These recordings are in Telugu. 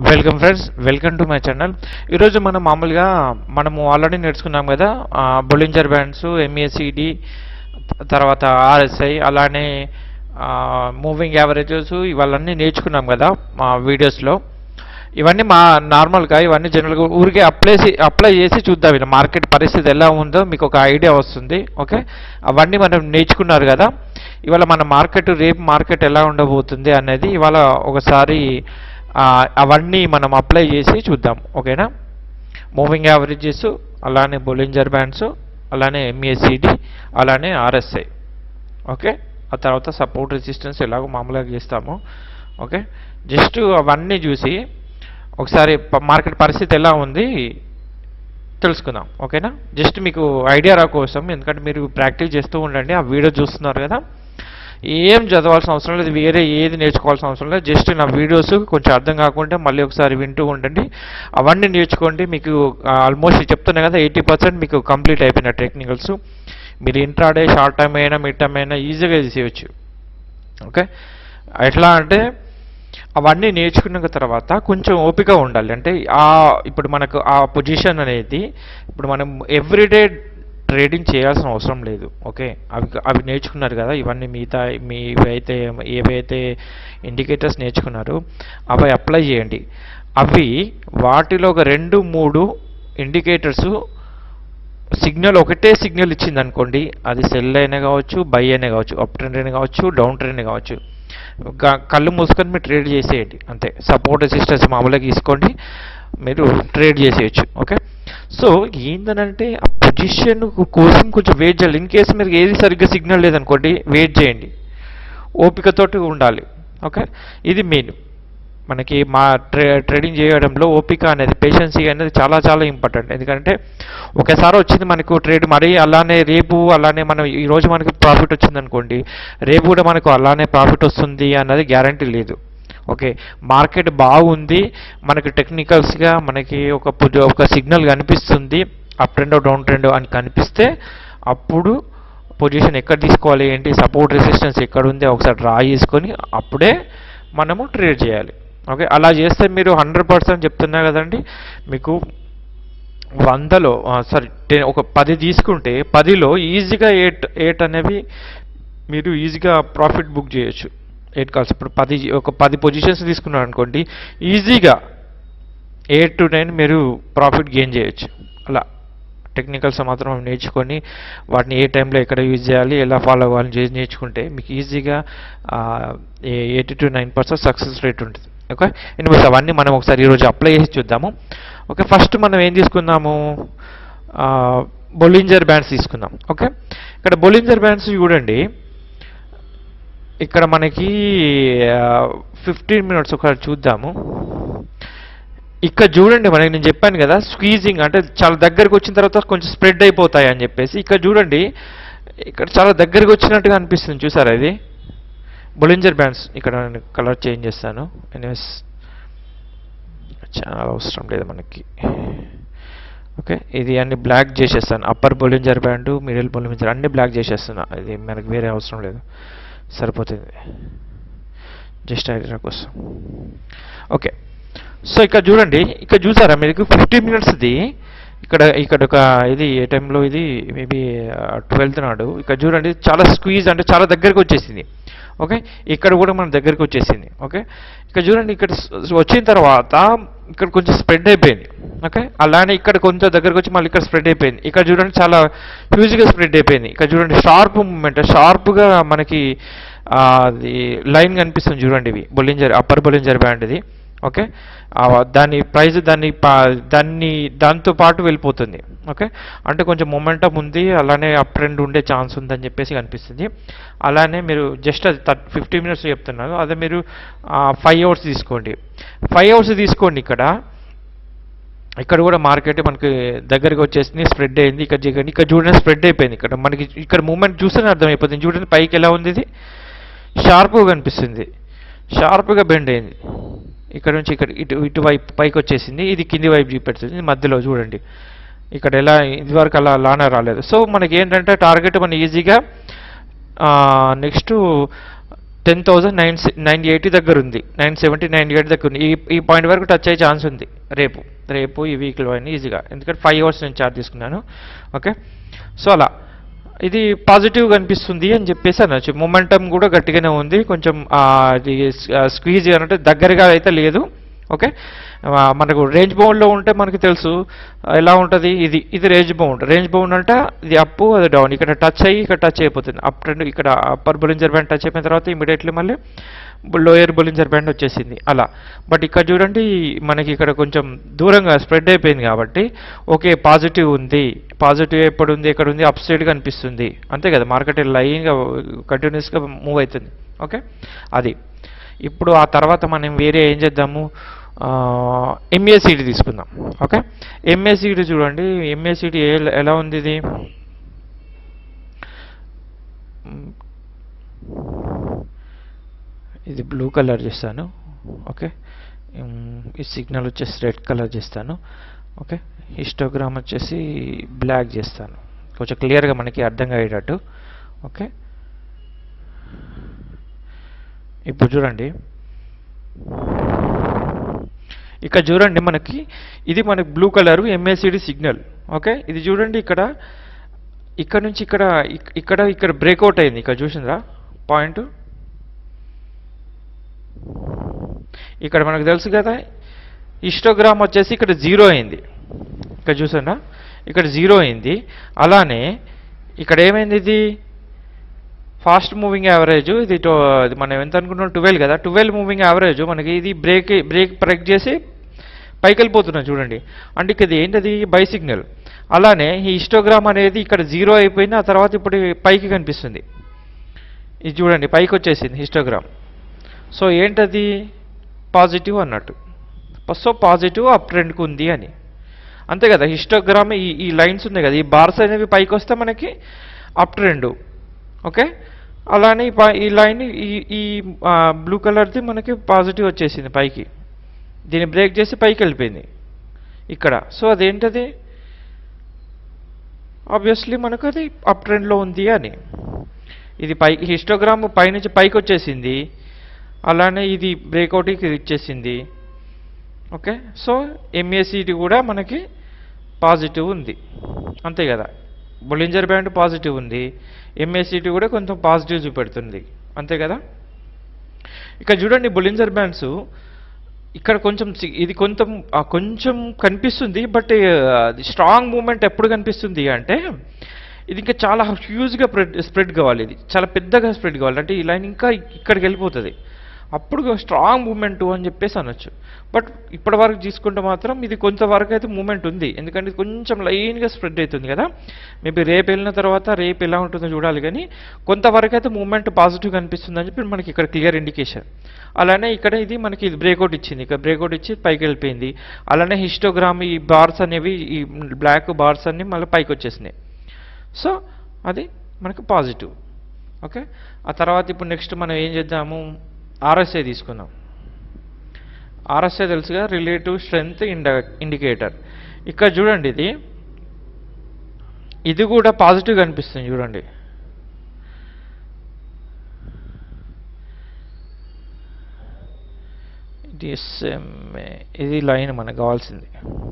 welcome friends welcome to my channel ఈరోజు మనం మామూలుగా మనము ఆల్రెడీ నేర్చుకున్నాం కదా బొలింజర్ బ్యాండ్స్ ఎంఏసిడి తర్వాత ఆర్ఎస్ఐ అలానే మూవింగ్ యావరేజెస్ ఇవన్నీ నేర్చుకున్నాం కదా మా వీడియోస్లో ఇవన్నీ మా నార్మల్గా ఇవన్నీ జనరల్గా ఊరికే అప్లై అప్లై చేసి చూద్దాం ఇలా మార్కెట్ పరిస్థితి ఎలా ఉందో మీకు ఒక ఐడియా వస్తుంది ఓకే అవన్నీ మనం నేర్చుకున్నారు కదా ఇవాళ మన మార్కెట్ రేపు మార్కెట్ ఎలా ఉండబోతుంది అనేది ఇవాళ ఒకసారి ఆ, అవన్నీ మనం అప్లై చేసి చూద్దాం ఓకేనా మూవింగ్ యావరేజెస్ అలానే బొలింజర్ బ్యాండ్స్ అలానే ఎంఏసిడి అలానే ఆర్ఎస్ఐ ఓకే ఆ తర్వాత సపోర్ట్ రెసిస్టెన్స్ ఎలాగో మామూలుగా చేస్తాము ఓకే జస్ట్ అవన్నీ చూసి ఒకసారి ప- మార్కెట్ పరిస్థితి ఎలా ఉంది తెలుసుకుందాం ఓకేనా జస్ట్ మీకు ఐడియా రా కోసం ఎందుకంటే మీరు ప్రాక్టీస్ చేస్తూ ఉండండి ఆ వీడియో చూస్తున్నారు కదా ఏం చదవాల్సిన అవసరం లేదు వేరే ఏది నేర్చుకోవాల్సిన అవసరం లేదు జస్ట్ నా వీడియోస్ కొంచెం అర్థం కాకుంటే మళ్ళీ ఒకసారి వింటూ ఉండండి అవన్నీ నేర్చుకోండి మీకు ఆల్మోస్ట్ చెప్తున్నా కదా ఎయిటీ పర్సెంట్ మీకు కంప్లీట్ అయిపోయిన టెక్నికల్స్ మీరు ఇంట్రాడే షార్ట్ టైం అయినా మిడ్ టైం అయినా ఈజీగా చేసేయచ్చు ఓకే ఎట్లా అంటే అవన్నీ నేర్చుకున్న తర్వాత కొంచెం ఓపిక ఉండాలి అంటే ఆ ఇప్పుడు మనకు ఆ పొజిషన్ అనేది ఇప్పుడు మనం ఎవ్రీడే ట్రేడింగ్ చేయాల్సిన అవసరం లేదు ఓకే అవి అవి నేర్చుకున్నారు కదా ఇవన్నీ మిగతా మీ ఇవైతే ఏవైతే ఇండికేటర్స్ నేర్చుకున్నారు అవి అప్లై చేయండి అవి వాటిలో ఒక రెండు మూడు ఇండికేటర్స్ సిగ్నల్ ఒకటే సిగ్నల్ ఇచ్చింది అనుకోండి అది సెల్ అయినా కావచ్చు బై అయినా కావచ్చు అప్ ట్రెండ్ అయినా కావచ్చు డౌన్ ట్రెండ్ కావచ్చు క- కళ్ళు మూసుకొని మీరు ట్రేడ్ చేసేయండి అంతే సపోర్ట్ రెసిస్టెన్స్ మామూలుగా తీసుకోండి మీరు ట్రేడ్ చేసేయచ్చు ఓకే సో ఏంటనంటే ఆ పొజిషన్ కోసం కొంచెం వెయిట్ చేయాలి ఇన్ కేసు మీరు ఏది సరిగ్గా సిగ్నల్ లేదనుకోండి వెయిట్ చేయండి ఓపికతోటి ఉండాలి ఓకే ఇది మెయిన్ మనకి మా ట్రే ట్రేడింగ్ చేయడంలో ఓపిక అనేది పేషెన్సీ అనేది చాలా చాలా ఇంపార్టెంట్ ఎందుకంటే ఒకసారి వచ్చింది మనకు ట్రేడ్ మరీ అలానే రేపు అలానే మనం ఈ రోజు మనకు ప్రాఫిట్ వచ్చింది అనుకోండి రేపు కూడా మనకు అలానే ప్రాఫిట్ వస్తుంది అన్నది గ్యారంటీ లేదు ఓకే మార్కెట్ బాగుంది మనకి టెక్నికల్స్గా మనకి ఒక పొజి- ఒక సిగ్నల్ కనిపిస్తుంది అప్ ట్రెండ్ డౌన్ ట్రెండ్ అని కనిపిస్తే అప్పుడు పొజిషన్ ఎక్కడ తీసుకోవాలి ఏంటి సపోర్ట్ రెసిస్టెన్స్ ఎక్కడ ఉంది ఒకసారి డ్రా చేసుకొని అప్పుడే మనము ట్రేడ్ చేయాలి ఓకే అలా చేస్తే మీరు హండ్రెడ్ పర్సెంట్ చెప్తున్నా కదండి మీకు వందలో సారీ టెన్ ఒక పది తీసుకుంటే పదిలో ఈజీగా ఎయిట్ ఎయిట్ అనేవి మీరు ఈజీగా ప్రాఫిట్ బుక్ చేయొచ్చు ఎయిట్ కాల్స్ ఇప్పుడు పది ఒక పది పొజిషన్స్ తీసుకున్నారు అనుకోండి ఈజీగా ఎయిట్ టు నైన్ మీరు ప్రాఫిట్ గెయిన్ చేయొచ్చు అలా టెక్నికల్స్ మాత్రం నేర్చుకొని వాటిని ఏ టైంలో ఎక్కడ యూజ్ చేయాలి ఎలా ఫాలో అవ్వాలని చేసి నేర్చుకుంటే మీకు ఈజీగా eighty to nine percent success rate ఉంటుంది ఓకే ఎనిమిది అవన్నీ మనం ఒకసారి ఈరోజు అప్లై చేసి చూద్దాము ఓకే ఫస్ట్ మనం ఏం తీసుకుందాము బొలింజర్ బ్యాండ్స్ తీసుకుందాం ఓకే ఇక్కడ బొలింజర్ బ్యాండ్స్ చూడండి ఇక్కడ మనకి ఫిఫ్టీన్ మినిట్స్ ఒకసారి చూద్దాము ఇక్కడ చూడండి మనకి నేను చెప్పాను కదా స్క్వీజింగ్ అంటే చాలా దగ్గరికి వచ్చిన తర్వాత కొంచెం స్ప్రెడ్ అయిపోతాయి అని చెప్పేసి ఇక్కడ చూడండి ఇక్కడ చాలా దగ్గరికి వచ్చినట్టుగా అనిపిస్తుంది చూసారా ఇది బొలింజర్ బ్యాండ్స్ ఇక్కడ నేను కలర్ చేంజ్ చేస్తాను ఎనీవేస్ చాలా అవసరం లేదు మనకి ఓకే ఇది అన్ని బ్లాక్ చేసేస్తాను upper Bollinger band middle Bollinger అన్ని బ్లాక్ చేసేస్తున్నా ఇది మనకి వేరే అవసరం లేదు సరిపోతుంది జస్ట్ ఐడియా కోసం ఓకే సో ఇక్కడ చూడండి ఇక్కడ చూసారా మీకు ఫిఫ్టీ మినిట్స్ది ఇక్కడ ఇక్కడ ఒక ఇది ఏ టైంలో ఇది మేబీ ట్వెల్త్ నాడు ఇక్కడ చూడండి చాలా స్క్వీజ్ అంటే చాలా దగ్గరికి వచ్చేసింది ఓకే ఇక్కడ కూడా మన దగ్గరికి వచ్చేసింది ఓకే ఇక్కడ చూడండి ఇక్కడ స్- వచ్చిన తర్వాత ఇక్కడ కొంచెం స్ప్రెడ్ అయిపోయింది ఓకే అలానే ఇక్కడ కొంచెం దగ్గరకు వచ్చి మళ్ళీ ఇక్కడ స్ప్రెడ్ అయిపోయింది ఇక్కడ చూడండి చాలా హ్యూజ్గా స్ప్రెడ్ అయిపోయింది ఇక్కడ చూడండి షార్ప్ మూమెంట్ షార్ప్గా మనకి ఆ, అది లైన్ కనిపిస్తుంది చూడండి ఇవి బొలింజర్ అప్పర్ బొలింజర్ బ్యాండ్ ఇది ఓకే ఆ, దాని ప్రైస్ దాన్ని పా- దాన్ని దాంతో పాటు వెళ్ళిపోతుంది ఓకే అంటే కొంచెం మొమెంటం ఉంది అలానే అప్ ట్రెండ్ ఉండే ఛాన్స్ ఉందని చెప్పేసి కనిపిస్తుంది అలానే మీరు జస్ట్ అది థర్టీ ఫిఫ్టీ మినిట్స్ చెప్తున్నారు అదే మీరు ఫైవ్ అవర్స్ తీసుకోండి ఫైవ్ అవర్స్ తీసుకోండి ఇక్కడ ఇక్కడ కూడా మార్కెట్ మనకి దగ్గరికి వచ్చేసింది స్ప్రెడ్ అయింది ఇక్కడ చూడండి ఇక్కడ చూడండి స్ప్రెడ్ అయిపోయింది ఇక్కడ మనకి ఇక్కడ మూమెంట్ చూస్తేనే అర్థమైపోతుంది చూడండి పైకి ఎలా ఉంది ఇది షార్ప్గా కనిపిస్తుంది షార్ప్గా బెండ్ అయింది ఇక్కడ నుంచి ఇక్కడ ఇటు ఇటువైపు పైకి వచ్చేసింది ఇది కింది వైపు చూపెడుతుంది మధ్యలో చూడండి ఇక్కడ ఎలా ఇదివరకు అలా లానే రాలేదు సో మనకి ఏంటంటే టార్గెట్ మనం ఈజీగా next ten thousand nine nine eighty దగ్గర ఉంది నైన్ సెవెంటీ నైన్ ఎయిటీ దగ్గర ఉంది ఈ ఈ పాయింట్ వరకు టచ్ అయ్యే ఛాన్స్ ఉంది రేపు రేపు ఈ వీక్లో అయినా ఈజీగా ఎందుకంటే ఫైవ్ అవర్స్ నేను చార్జ్ తీసుకున్నాను ఓకే సో అలా ఇది పాజిటివ్ కనిపిస్తుంది అని చెప్పేసి అనొచ్చు మొమెంటం కూడా గట్టిగానే ఉంది కొంచెం ఆ, అది స్క్వీజ్ అంటే దగ్గరగా అయితే లేదు ఓకే ఆ, మనకు రేంజ్ బౌండ్లో ఉంటే మనకి తెలుసు ఆ, ఎలా ఉంటుంది ఇది ఇది రేంజ్ బౌండ్ రేంజ్ బౌండ్ అంటే ఇది అప్ అది డౌన్ ఇక్కడ టచ్ అయ్యి ఇక్కడ టచ్ అయిపోతుంది అప్ ట్రెండ్ ఇక్కడ అప్పర్ బులింజర్ బ్యాండ్ టచ్ అయిపోయిన తర్వాత ఇమీడియట్లీ మళ్ళీ లోయర్ బులింజర్ బ్యాండ్ వచ్చేసింది అలా బట్ ఇక్కడ చూడండి మనకి ఇక్కడ కొంచెం దూరంగా స్ప్రెడ్ అయిపోయింది కాబట్టి ఓకే పాజిటివ్ ఉంది పాజిటివ్ ఎప్పుడు ఉంది ఎక్కడ ఉంది అప్ సైడ్ కనిపిస్తుంది అంతే కదా మార్కెట్ లైన్గా కంటిన్యూస్గా మూవ్ అవుతుంది ఓకే అది ఇప్పుడు ఆ తర్వాత మనం వేరే ఏం చేద్దాము ఎంఏసీడీ తీసుకుందాం ఓకే ఎంఏసీడీ చూడండి ఎంఏసీడీ ఎలా ఉంది ఇది మ్, ఇది బ్లూ కలర్ చేస్తాను ఓకే మ్, ఈ సిగ్నల్ వచ్చేసి రెడ్ కలర్ చేస్తాను ఓకే హిస్టోగ్రామ్ వచ్చేసి బ్లాక్ చేస్తాను కొంచెం క్లియర్గా మనకి అర్థం అయ్యేటట్టు ఓకే ఇప్పుడు చూడండి ఇక్కడ చూడండి మనకి ఇది మనకి blue colour MACD signal okay ఇది చూడండి ఇక్కడ ఇక్కడ నుంచి ఇక్కడ ఇక్- ఇక్కడ ఇక్కడ బ్రేక్అవుట్ అయింది ఇక్కడ చూసిందా పాయింట్ ఇక్కడ మనకు తెలుసు కదా ఇస్టోగ్రామ్ వచ్చేసి ఇక్కడ జీరో అయింది ఇక్కడ చూసారా ఇక్కడ జీరో అయింది అలానే ఇక్కడ ఏమైంది ఇది ఫాస్ట్ మూవింగ్ యావరేజ్ ఇది టో- ఇది మనం ఎంత అనుకుంటున్నాం ట్వెల్వ్ కదా ట్వెల్వ్ మూవింగ్ యావరేజ్ మనకి ఇది బ్రేక్ బ్రేక్ బ్రేక్ చేసి పైకి వెళ్ళిపోతున్నాం చూడండి అంటే ఇక్కడ ఇది ఏంటది బై సిగ్నల్ అలానే ఈ హిస్టోగ్రామ్ అనేది ఇక్కడ జీరో అయిపోయింది ఆ తర్వాత ఇప్పుడు పైకి కనిపిస్తుంది ఇది చూడండి పైకి వచ్చేసింది హిస్టోగ్రామ్ సో ఏంటది పాజిటివ్ అన్నట్టు సో పాజిటివ్ అప్ ట్రెండ్కి ఉంది అని అంతే కదా హిస్టోగ్రామ్ ఈ ఈ లైన్స్ ఉన్నాయి కదా ఈ బార్స్ అనేవి పైకి వస్తే మనకి అప్ ట్రెండ్ ఓకే అలానే ఈ పై- ఈ లైన్ ఈ ఈ బ్లూ కలర్ది మనకి పాజిటివ్ వచ్చేసింది పైకి దీన్ని బ్రేక్ చేసి పైకి వెళ్ళిపోయింది ఇక్కడ సో అదేంటది ఆబ్వియస్లీ మనకు అది అప్ ట్రెండ్లో ఉంది అని ఇది పై హిస్టోగ్రామ్ పైనుంచి పైకి వచ్చేసింది అలానే ఇది బ్రేక్అవుట్కి ఇచ్చేసింది ఓకే సో ఎంఏసిటీ కూడా మనకి పాజిటివ్ ఉంది అంతే కదా బొలింజర్ బ్యాండ్ పాజిటివ్ ఉంది ఎంఏసిటీ కూడా కొంచెం పాజిటివ్ చూపెడుతుంది అంతే కదా ఇక చూడండి బొలింజర్ బ్యాండ్స్ ఇక్కడ కొంచెం సి- ఇది కొంచెం ఆ, కొంచెం కనిపిస్తుంది బట్ స్ట్రాంగ్ మూమెంట్ ఎప్పుడు కనిపిస్తుంది అంటే ఇది ఇంకా చాలా హ్యూజ్గా స్ప్రెడ్ స్ప్రెడ్ కావాలి ఇది చాలా పెద్దగా స్ప్రెడ్ కావాలి అంటే ఈ లైన్ ఇంకా ఇక్కడికి వెళ్ళిపోతుంది అప్పుడు స్ట్రాంగ్ మూమెంట్ అని చెప్పేసి అనొచ్చు బట్ ఇప్పటి వరకు తీసుకుంటే మాత్రం ఇది కొంతవరకు అయితే మూమెంట్ ఉంది ఎందుకంటే ఇది కొంచెం లైన్గా స్ప్రెడ్ అవుతుంది కదా మేబీ రేపు వెళ్ళిన తర్వాత రేపు ఎలా ఉంటుందో చూడాలి కానీ కొంతవరకు అయితే మూమెంట్ పాజిటివ్ కనిపిస్తుంది అని చెప్పి మనకి ఇక్కడ క్లియర్ ఇండికేషన్ అలానే ఇక్కడ ఇది మనకి ఇది బ్రేక్అవుట్ ఇచ్చింది ఇక్కడ బ్రేక్అవుట్ ఇచ్చి పైకి వెళ్ళిపోయింది అలానే హిస్టోగ్రామ్ ఈ బార్స్ అనేవి ఈ బ్లాక్ బార్స్ అన్ని మళ్ళీ పైకి వచ్చేసినాయి సో అది మనకు పాజిటివ్ ఓకే ఆ తర్వాత ఇప్పుడు నెక్స్ట్ మనం ఏం చేద్దాము ఆర్ఎస్ఐ తీసుకుందాం ఆర్ఎస్ఐ తెలుసుగా రిలేటివ్ స్ట్రెంగ్త్ ఇండ ఇండికేటర్ ఇక్కడ చూడండి ఇది ఇది కూడా పాజిటివ్ కనిపిస్తుంది చూడండి ఇది ఎస్ఎంఏ ఇది లైన్ మనకు కావాల్సింది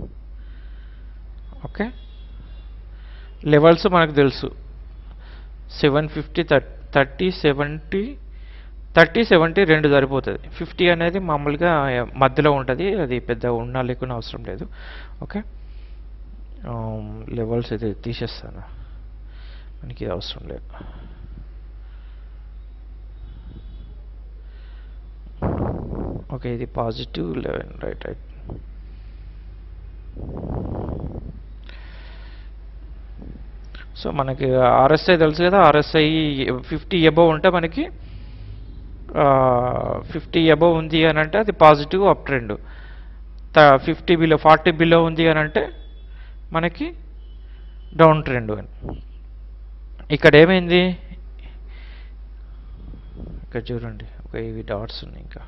ఓకే లెవెల్స్ మనకు తెలుసు seven fifty thirty seventy thirty seventy రెండు సరిపోతుంది ఫిఫ్టీ అనేది మామూలుగా మధ్యలో ఉంటుంది అది పెద్ద ఉన్నా లేకుండా అవసరం లేదు ఓకే లెవెల్స్ అయితే తీసేస్తాను మనకి ఇది అవసరం లేదు ఓకే ఇది positive eleven right right so మనకి ఆర్ఎస్ఐ తెలుసు కదా ఆర్ఎస్ఐ ఫిఫ్టీ ఎబోవ్ ఉంటే మనకి ఫిఫ్టీ ఎబోవ్ ఉంది అని అంటే అది positive up trend fifty below forty below ఉంది అని అంటే మనకి డౌన్ ట్రెండ్ అని ఇక్కడ ఏమైంది ఇక్కడ చూడండి ఒక ఇవి డాట్స్ ఉన్నాయి ఇంకా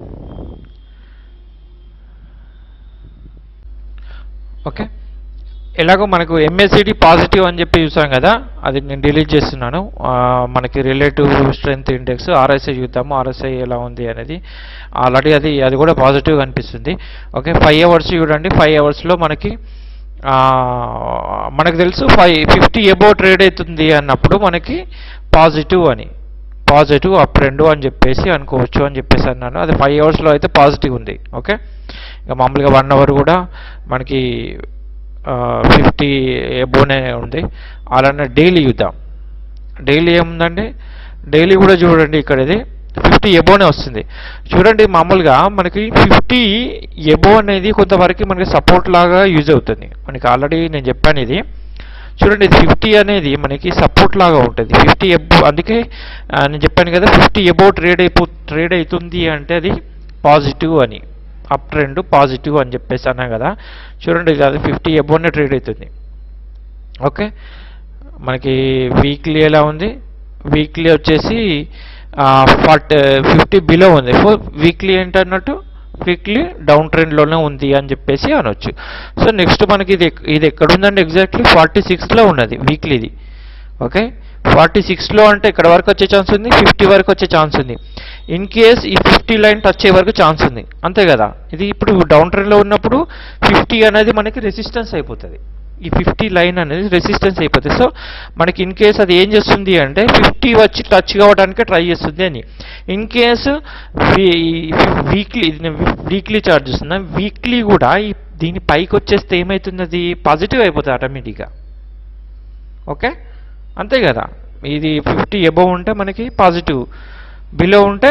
ఓకే ఎలాగో మనకు ఎంఎస్సిడి పాజిటివ్ అని చెప్పి చూసాం కదా అది నేను డిలీట్ చేస్తున్నాను ఆ, మనకి రిలేటివ్ స్ట్రెంగ్త్ ఇండెక్స్ ఆర్ఎస్ఐ చూద్దాము ఆర్ఎస్ఐ ఎలా ఉంది అనేది ఆల్రెడీ అది అది కూడా పాజిటివ్ అనిపిస్తుంది ఓకే ఫైవ్ అవర్స్ చూడండి ఫైవ్ అవర్స్లో మనకి ఆ, మనకు తెలుసు ఫైవ్ ఫిఫ్టీ ఎబో ట్రేడ్ అవుతుంది అన్నప్పుడు మనకి పాజిటివ్ అని పాజిటివ్ అప్ రెండు అని చెప్పేసి అనుకోవచ్చు అని చెప్పేసి అన్నాను అది ఫైవ్ అవర్స్లో అయితే పాజిటివ్ ఉంది ఓకే ఇక మామూలుగా వన్ అవర్ కూడా మనకి ఫిఫ్టీ ఎబోనే ఉంది అలానే డైలీ చూద్దాం డైలీ ఏముందండి డైలీ కూడా చూడండి ఇక్కడ ఇది ఫిఫ్టీ ఎబోనే వస్తుంది చూడండి మామూలుగా మనకి ఫిఫ్టీ ఎబో అనేది కొంతవరకు మనకి సపోర్ట్ లాగా యూజ్ అవుతుంది మనకి ఆల్రెడీ నేను చెప్పాను ఇది చూడండి ఇది ఫిఫ్టీ అనేది మనకి సపోర్ట్ లాగా ఉంటుంది ఫిఫ్టీ ఎబో అందుకే ఆ, నేను చెప్పాను కదా ఫిఫ్టీ ఎబో ట్రేడ్ అయిపో ట్రేడ్ అవుతుంది అంటే అది పాజిటివ్ అని అప్ ట్రెండ్ పాజిటివ్ అని చెప్పేసి అన్నా కదా చూడండి ఇది అది ఫిఫ్టీ ఎబోనే ట్రేడ్ అవుతుంది ఓకే మనకి వీక్లీ ఎలా ఉంది వీక్లీ వచ్చేసి ఫార్టీ ఫిఫ్టీ బిలో ఉంది సో వీక్లీ ఏంటన్నట్టు వీక్లీ డౌన్ ట్రెండ్లోనే ఉంది అని చెప్పేసి అనొచ్చు సో నెక్స్ట్ మనకి ఇది ఎక్- ఇది ఎక్కడ ఉందండి ఎగ్జాక్ట్లీ ఫార్టీ సిక్స్లో ఉన్నది వీక్లీది ఓకే ఫార్టీ సిక్స్లో అంటే ఇక్కడ వరకు వచ్చే ఛాన్స్ ఉంది ఫిఫ్టీ వరకు వచ్చే ఛాన్స్ ఉంది ఇన్ కేస్ ఈ ఫిఫ్టీ లైన్ టచ్ అయ్యే వరకు ఛాన్స్ ఉంది అంతే కదా ఇది ఇప్పుడు డౌన్ ట్రెండ్లో ఉన్నప్పుడు ఫిఫ్టీ అనేది మనకి రెసిస్టెన్స్ అయిపోతుంది ఈ ఫిఫ్టీ లైన్ అనేది రెసిస్టెన్స్ అయిపోతుంది సో మనకి ఇన్ కేస్ అది ఏం చేస్తుంది అంటే ఫిఫ్టీ వచ్చి టచ్ కావడానికి ట్రై చేస్తుంది అని in case weekly weekly charge చూస్తున్నా వీక్లీ కూడా ఈ దీని పైకి వచ్చేస్తే ఏమవుతుంది అది పాజిటివ్ అయిపోతుంది ఆటోమేటిక్గా ఓకే అంతే కదా ఇది ఫిఫ్టీ ఎబో ఉంటే మనకి పాజిటివ్ బిలో ఉంటే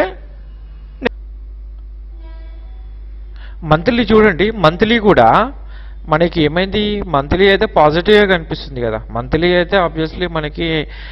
మంత్లీ చూడండి మంత్లీ కూడా మనకి ఏమైంది మంత్లీ అయితే పాజిటివ్గా కనిపిస్తుంది కదా మంత్లీ అయితే ఆబ్వియస్లీ మనకి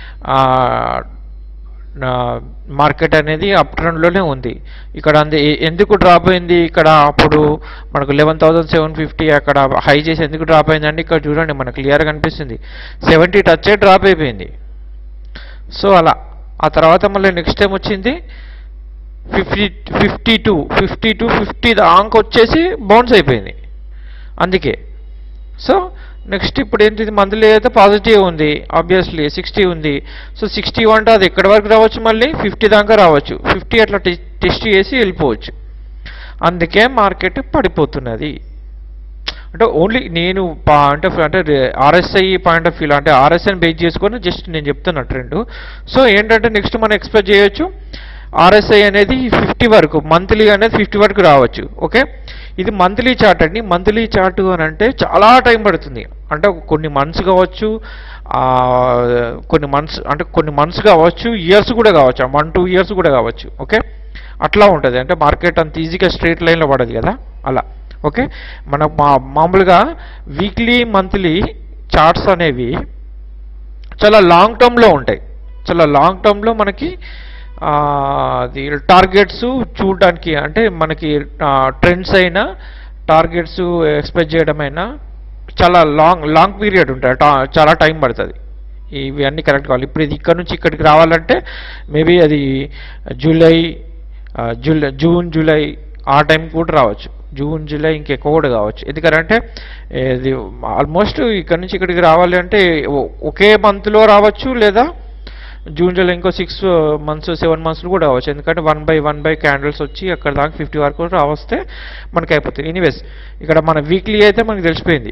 మార్కెట్ అనేది అప్ ట్రెండ్లోనే ఉంది ఇక్కడ అంది ఎ- ఎందుకు డ్రాప్ అయింది ఇక్కడ అప్పుడు మనకు లెవెన్ థౌసండ్ సెవెన్ ఫిఫ్టీ అక్కడ హై చేసి ఎందుకు డ్రాప్ అయిందంటే ఇక్కడ చూడండి మనకు క్లియర్గా కనిపిస్తుంది సెవెంటీ టచ్ డ్రాప్ అయిపోయింది సో అలా ఆ తర్వాత మళ్ళీ నెక్స్ట్ టైం వచ్చింది fifty fifty two fifty two fifty దాకా వచ్చేసి బౌన్స్ అయిపోయింది అందుకే సో నెక్స్ట్ ఇప్పుడు ఏంటిది మంత్లీ అయితే పాజిటివ్ ఉంది ఆబ్వియస్లీ సిక్స్టీ ఉంది సో సిక్స్టీ అంటే అది ఎక్కడి వరకు రావచ్చు మళ్ళీ ఫిఫ్టీ దాకా రావచ్చు ఫిఫ్టీ అట్లా టెస్ట్ చేసి వెళ్ళిపోవచ్చు అందుకే మార్కెట్ పడిపోతున్నది అంటే ఓన్లీ నేను పా- అంటే అంటే ఆర్ఎస్ఐ పాయింట్ ఆఫ్ వ్యూ అంటే ఆర్ఎస్ఐని బేస్ చేసుకొని జస్ట్ నేను చెప్తున్నా ట్రెండ్ సో ఏంటంటే నెక్స్ట్ మనం ఎక్స్పెక్ట్ చేయొచ్చు ఆర్ఎస్ఐ అనేది ఫిఫ్టీ వరకు మంత్లీ అనేది ఫిఫ్టీ వరకు రావచ్చు ఓకే ఇది మంత్లీ చార్ట్ అండి మంత్లీ చార్ట్ అని అంటే చాలా టైం పడుతుంది అంటే ఒక కొన్ని మంత్స్ కావచ్చు ఆ, కొన్ని మంత్స్ అంటే కొన్ని మంత్స్ కావచ్చు ఇయర్స్ కూడా కావచ్చు వన్ టూ ఇయర్స్ కూడా కావచ్చు ఓకే అట్లా ఉంటుంది అంటే మార్కెట్ అంత ఈజీగా స్ట్రేట్ లైన్లో పడదు కదా అలా ఓకే మన మా మామూలుగా వీక్లీ మంత్లీ చార్ట్స్ అనేవి చాలా లాంగ్ టర్మ్లో ఉంటాయి చాలా లాంగ్ టర్మ్లో మనకి ఆ, అది టార్గెట్స్ చూడడానికి అంటే మనకి ట్రెండ్స్ అయినా టార్గెట్స్ ఎక్స్పెక్ట్ చేయడమైనా చాలా లాంగ్ లాంగ్ పీరియడ్ ఉంటుంది టా- చాలా టైం పడుతుంది ఇవి అన్నీ కరెక్ట్ కావాలి ఇప్పుడు ఇది ఇక్కడ నుంచి ఇక్కడికి రావాలంటే మేబీ అది జూలై ఆ, జూలై జూన్ జూలై ఆ టైం కూడా రావచ్చు జూన్ జూలై ఇంకెక్కువ కూడా కావచ్చు ఎందుకంటే ఇది ఆల్మోస్ట్ ఇక్కడ నుంచి ఇక్కడికి రావాలి అంటే ఒ- ఒకే మంత్లో రావచ్చు లేదా జూన్ జూలై ఇంకో సిక్స్ మంత్స్ సెవెన్ మంత్స్లో కూడా రావచ్చు ఎందుకంటే one by one by candles వచ్చి అక్కడ దాకా ఫిఫ్టీ వరకు రావస్తే మనకి అయిపోతుంది ఎనీవేస్ ఇక్కడ మన వీక్లీ అయితే మనకి తెలిసిపోయింది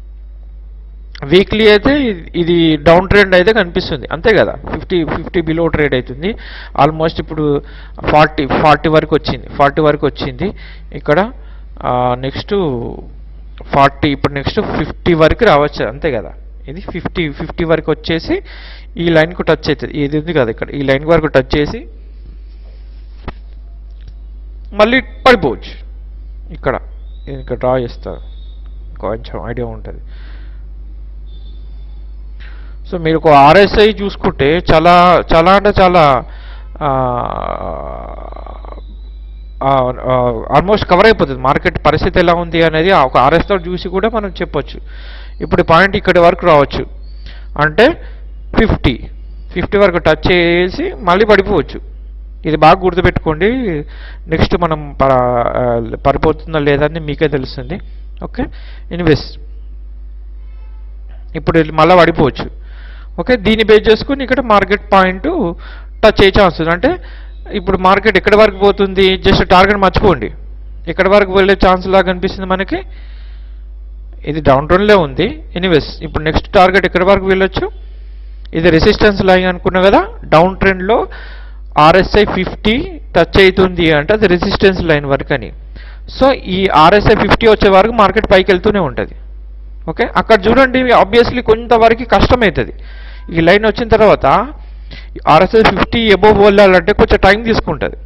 వీక్లీ అయితే ఇది- ఇది డౌన్ ట్రెండ్ అయితే కనిపిస్తుంది అంతే కదా ఫిఫ్టీ ఫిఫ్టీ బిలో ట్రేడ్ అవుతుంది ఆల్మోస్ట్ ఇప్పుడు ఫార్టీ ఫార్టీ వరకు వచ్చింది ఫార్టీ వరకు వచ్చింది ఇక్కడ నెక్స్ట్ ఫార్టీ ఇప్పుడు నెక్స్ట్ ఫిఫ్టీ వరకు రావచ్చు అంతే కదా ఇది ఫిఫ్టీ ఫిఫ్టీ వరకు వచ్చేసి ఈ లైన్కు టచ్ అవుతుంది ఇది ఉంది కదా ఇక్కడ ఈ లైన్ వరకు టచ్ చేసి మళ్ళీ పడిపోవచ్చు ఇక్కడ నేను ఇక్కడ డ్రా చేస్తారు కొంచెం ఐడియా ఉంటుంది సో మీరు ఒక ఆర్ఎస్ఐ చూసుకుంటే చాలా చాలా అంటే చాలా ఆల్మోస్ట్ కవర్ అయిపోతుంది మార్కెట్ పరిస్థితి ఎలా ఉంది అనేది ఆ ఒక ఆర్ఎస్తో చూసి కూడా మనం చెప్పొచ్చు ఇప్పుడు పాయింట్ ఇక్కడి వరకు రావచ్చు అంటే ఫిఫ్టీ ఫిఫ్టీ వరకు టచ్ చేసి మళ్ళీ పడిపోవచ్చు ఇది బాగా గుర్తుపెట్టుకోండి నెక్స్ట్ మనం ప పడిపోతుందా లేదని మీకే తెలుస్తుంది ఓకే ఇన్వెస్ట్ ఇప్పుడు ఇది మళ్ళీ పడిపోవచ్చు ఓకే దీన్ని బేస్ చేసుకుని ఇక్కడ మార్కెట్ పాయింట్ టచ్ అయ్యే ఛాన్స్ ఉంది అంటే ఇప్పుడు మార్కెట్ ఎక్కడి వరకు పోతుంది జస్ట్ టార్గెట్ మర్చిపోండి ఎక్కడి వరకు వెళ్ళే ఛాన్స్ లాగా అనిపిస్తుంది మనకి ఇది డౌన్ ట్రెండ్లో ఉంది ఎనీవేస్ ఇప్పుడు నెక్స్ట్ టార్గెట్ ఎక్కడి వరకు వెళ్ళొచ్చు ఇది రెసిస్టెన్స్ లైన్ అనుకున్నా కదా డౌన్ ట్రెండ్లో ఆర్ఎస్ఐ ఫిఫ్టీ టచ్ అవుతుంది అంటే అది రెసిస్టెన్స్ లైన్ వరకు అని సో ఈ ఆర్ఎస్ఐ ఫిఫ్టీ వచ్చే వరకు మార్కెట్ పైకి వెళ్తూనే ఉంటుంది ఓకే అక్కడ చూడండి ఆబ్వియస్లీ కొంతవరకు కష్టమవుతుంది ఈ లైన్ వచ్చిన తర్వాత ఆర్ఎస్ఐ ఫిఫ్టీ ఎబోవ్ వెళ్ళాలంటే కొంచెం టైం తీసుకుంటుంది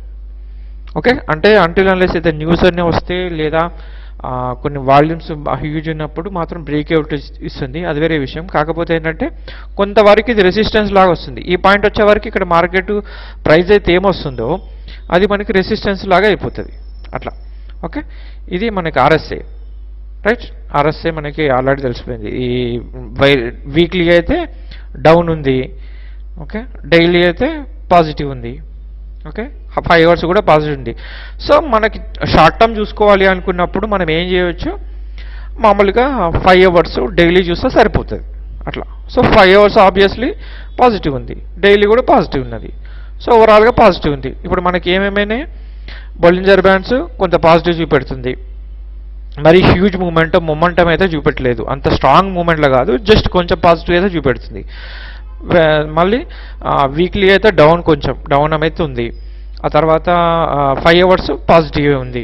ఓకే అంటే అంటిల్ అన్లెస్ అయితే న్యూస్ అన్నీ వస్తే లేదా ఆ, కొన్ని వాల్యూమ్స్ హ్యూజ్ ఉన్నప్పుడు మాత్రం బ్రేక్అవుట్ ఇస్తుంది అది వేరే విషయం కాకపోతే ఏంటంటే కొంతవరకు ఇది రెసిస్టెన్స్ లాగా వస్తుంది ఈ పాయింట్ వచ్చే వరకు ఇక్కడ మార్కెట్ ప్రైస్ అయితే ఏమొస్తుందో అది మనకి రెసిస్టెన్స్ లాగా అయిపోతుంది అట్లా ఓకే ఇది మనకి ఆర్ఎస్ఏ రైట్ ఆర్ఎస్ఏ మనకి ఆల్రెడీ తెలిసిపోయింది ఈ వై వీక్లీ అయితే డౌన్ ఉంది ఓకే డైలీ అయితే పాజిటివ్ ఉంది ఓకే ఫైవ్ అవర్స్ కూడా పాజిటివ్ ఉంది సో మనకి షార్ట్ టర్మ్ చూసుకోవాలి అనుకున్నప్పుడు మనం ఏం చేయవచ్చు మామూలుగా ఫైవ్ అవర్స్ డైలీ చూస్తే సరిపోతుంది అట్లా so five hours obviously positive ఉంది డైలీ కూడా పాజిటివ్ ఉన్నది సో ఓవరాల్గా పాజిటివ్ ఉంది ఇప్పుడు మనకి ఏమేమైనా బొలింజర్ బ్యాండ్స్ కొంత పాజిటివ్ చూపెడుతుంది మరి హ్యూజ్ మూమెంట్ మొమెంటం అయితే చూపెట్టలేదు అంత స్ట్రాంగ్ మూమెంట్లో కాదు జస్ట్ కొంచెం పాజిటివ్ అయితే చూపెడుతుంది వే- మళ్ళీ వీక్లీ అయితే డౌన్ కొంచెం డౌన్ అయితే ఉంది ఆ తర్వాత ఫైవ్ అవర్స్ పాజిటివ్ ఉంది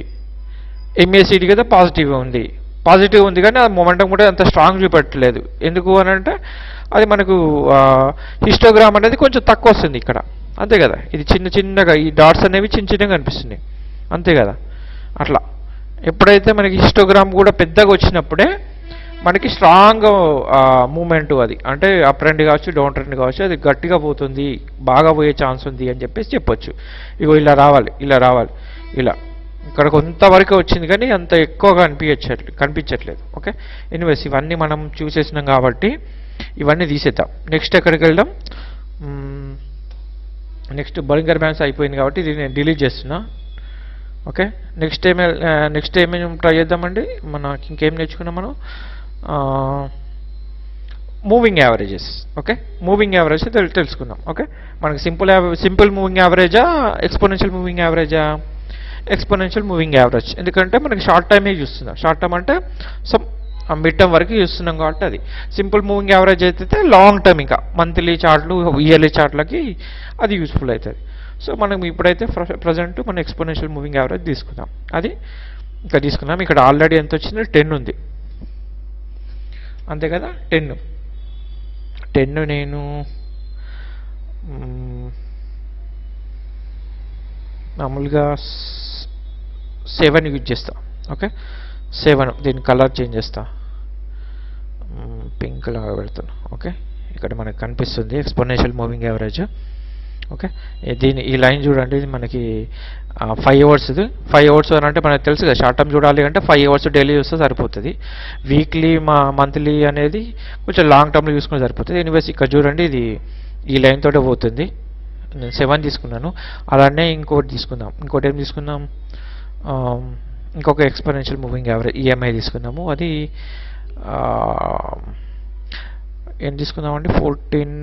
ఎంఏసీడీ కదా పాజిటివ్ ఉంది పాజిటివ్ ఉంది కానీ ఆ మొమెంటం కూడా అంత స్ట్రాంగ్ చూపెట్టలేదు ఎందుకు అని అంటే అది మనకు హిస్టోగ్రామ్ అనేది కొంచెం తక్కువ వస్తుంది ఇక్కడ అంతే కదా ఇది చిన్న చిన్నగా ఈ డాట్స్ అనేవి చిన్న చిన్నగా కనిపిస్తున్నాయి అంతే కదా అట్లా ఎప్పుడైతే మనకి హిస్టోగ్రామ్ కూడా పెద్దగా వచ్చినప్పుడే మనకి స్ట్రాంగ్ మూమెంట్ అది అంటే అప్ ట్రెండ్ కావచ్చు డౌన్ ట్రెండ్ కావచ్చు అది గట్టిగా పోతుంది బాగా పోయే ఛాన్స్ ఉంది అని చెప్పేసి చెప్పొచ్చు ఇగో ఇలా రావాలి ఇలా రావాలి ఇలా ఇక్కడ కొంతవరకు వచ్చింది కానీ అంత ఎక్కువగా అనిపించట్లేదు కనిపించట్లేదు ఓకే ఎనీవేస్ ఇవన్నీ మనం చూసేసినాం కాబట్టి ఇవన్నీ తీసేద్దాం నెక్స్ట్ ఎక్కడికి వెళ్దాం నెక్స్ట్ బలింగర్ బ్యాంక్స్ అయిపోయింది కాబట్టి ఇది నేను డిలీట్ చేస్తున్నా ఓకే నెక్స్ట్ ఏం నెక్స్ట్ ఏమేమి ట్రై చేద్దామండి మన ఇంకేం నేర్చుకున్నాం మనం moving averages okay moving average తెలు తెలుసుకుందాం ఓకే మనకి సింపుల్ సింపుల్ మూవింగ్ యావరేజా ఎక్స్పోనెన్షియల్ మూవింగ్ యావరేజా ఎక్స్పోనెన్షియల్ మూవింగ్ యావరేజ్ ఎందుకంటే మనకి షార్ట్ టైమే చూస్తున్నాం షార్ట్ టర్మ్ అంటే సమ్ మిడ్ టర్మ్ వరకు చూస్తున్నాం కాబట్టి అది సింపుల్ మూవింగ్ యావరేజ్ అయితే లాంగ్ టర్మ్ ఇంకా మంత్లీ చార్ట్లు ఇయర్లీ చార్ట్లకి అది యూస్ఫుల్ అవుతుంది సో మనం ఇప్పుడైతే ప్రజెంట్ మన ఎక్స్పోనెన్షియల్ మూవింగ్ యావరేజ్ తీసుకుందాం అది ఇంకా తీసుకున్నాం ఇక్కడ ఆల్రెడీ ఎంత వచ్చింది టెన్ ఉంది అంతే కదా టెన్ టెన్ నేను మ్మ్, మామూలుగా సెవెన్ యూజ్ చేస్తా ఓకే సెవెన్ దీని కలర్ చేంజ్ చేస్తా పింక్ లాగా పెడుతున్నా ఓకే ఇక్కడ మనకు కనిపిస్తుంది ఎక్స్పోనెన్షియల్ మూవింగ్ యావరేజ్ ఓకే ఈ- దీని ఈ లైన్ చూడండి ఇది మనకి ఫైవ్ అవర్స్ ఇది ఫైవ్ అవర్స్ అని అంటే మనకు తెలుసు కదా షార్ట్ టర్మ్ చూడాలి అంటే ఫైవ్ అవర్స్ డైలీ చూస్తే సరిపోతుంది వీక్లీ మా మంత్లీ అనేది కొంచెం లాంగ్ టర్మ్లో చూసుకుంటే సరిపోతుంది ఎనీవేస్ ఇక్కడ చూడండి ఇది ఈ లైన్ తోటే పోతుంది నేను సెవెన్ తీసుకున్నాను అలానే ఇంకోటి తీసుకుందాం ఇంకోటి ఏం తీసుకుందాం ఆ, ఇంకొక ఎక్స్పోనెన్షియల్ మూవింగ్ యావరేజ్ ఈఎంఐ తీసుకున్నాము అది ఆ, ఏం తీసుకుందామండి ఫోర్టీన్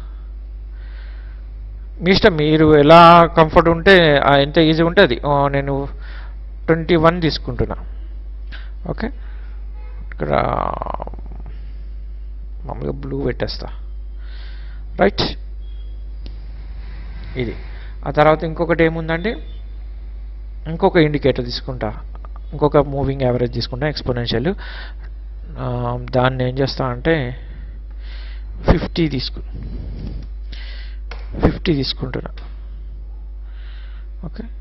మీ ఇష్టం మీరు ఎలా కంఫర్ట్ ఉంటే ఆ, ఎంత ఈజీ ఉంటే అది ఆ, నేను ట్వంటీ వన్ తీసుకుంటున్నా ఓకే ఇక్కడ మామూలుగా బ్లూ పెట్టేస్తా రైట్ ఇది ఆ తర్వాత ఇంకొకటి ఏముందండి ఇంకొక ఇండికేటర్ తీసుకుంటా ఇంకొక మూవింగ్ యావరేజ్ తీసుకుంటా ఎక్స్పోనెన్షియల్ దాన్ని ఏం చేస్తా అంటే ఫిఫ్టీ తీసుకు ఫిఫ్టీ తీసుకుంటున్నా ఓకే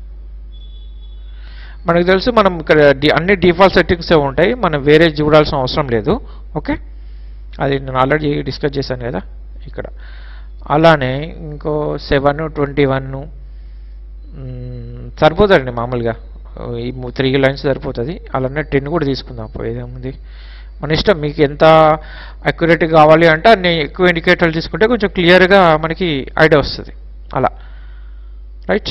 మనకు తెలుసు మనం ఇక్కడ డి- అన్ని డిఫాల్ట్ సెట్టింగ్స్ ఉంటాయి మనం వేరే చూడాల్సిన అవసరం లేదు ఓకే అది నేను ఆల్రెడీ డిస్కస్ చేశాను కదా ఇక్కడ అలానే ఇంకో సెవెన్ ట్వంటీ వన్ సరిపోతుందండి మామూలుగా ఈ త్రీ లైన్స్ సరిపోతుంది అలానే టెన్ కూడా తీసుకుందాం ఏదేముంది మన ఇష్టం మీకు ఎంత అక్యురేట్ కావాలి అంటే అన్ని ఎక్కువ ఇండికేటర్లు తీసుకుంటే కొంచెం క్లియర్గా మనకి ఐడియా వస్తుంది అలా రైట్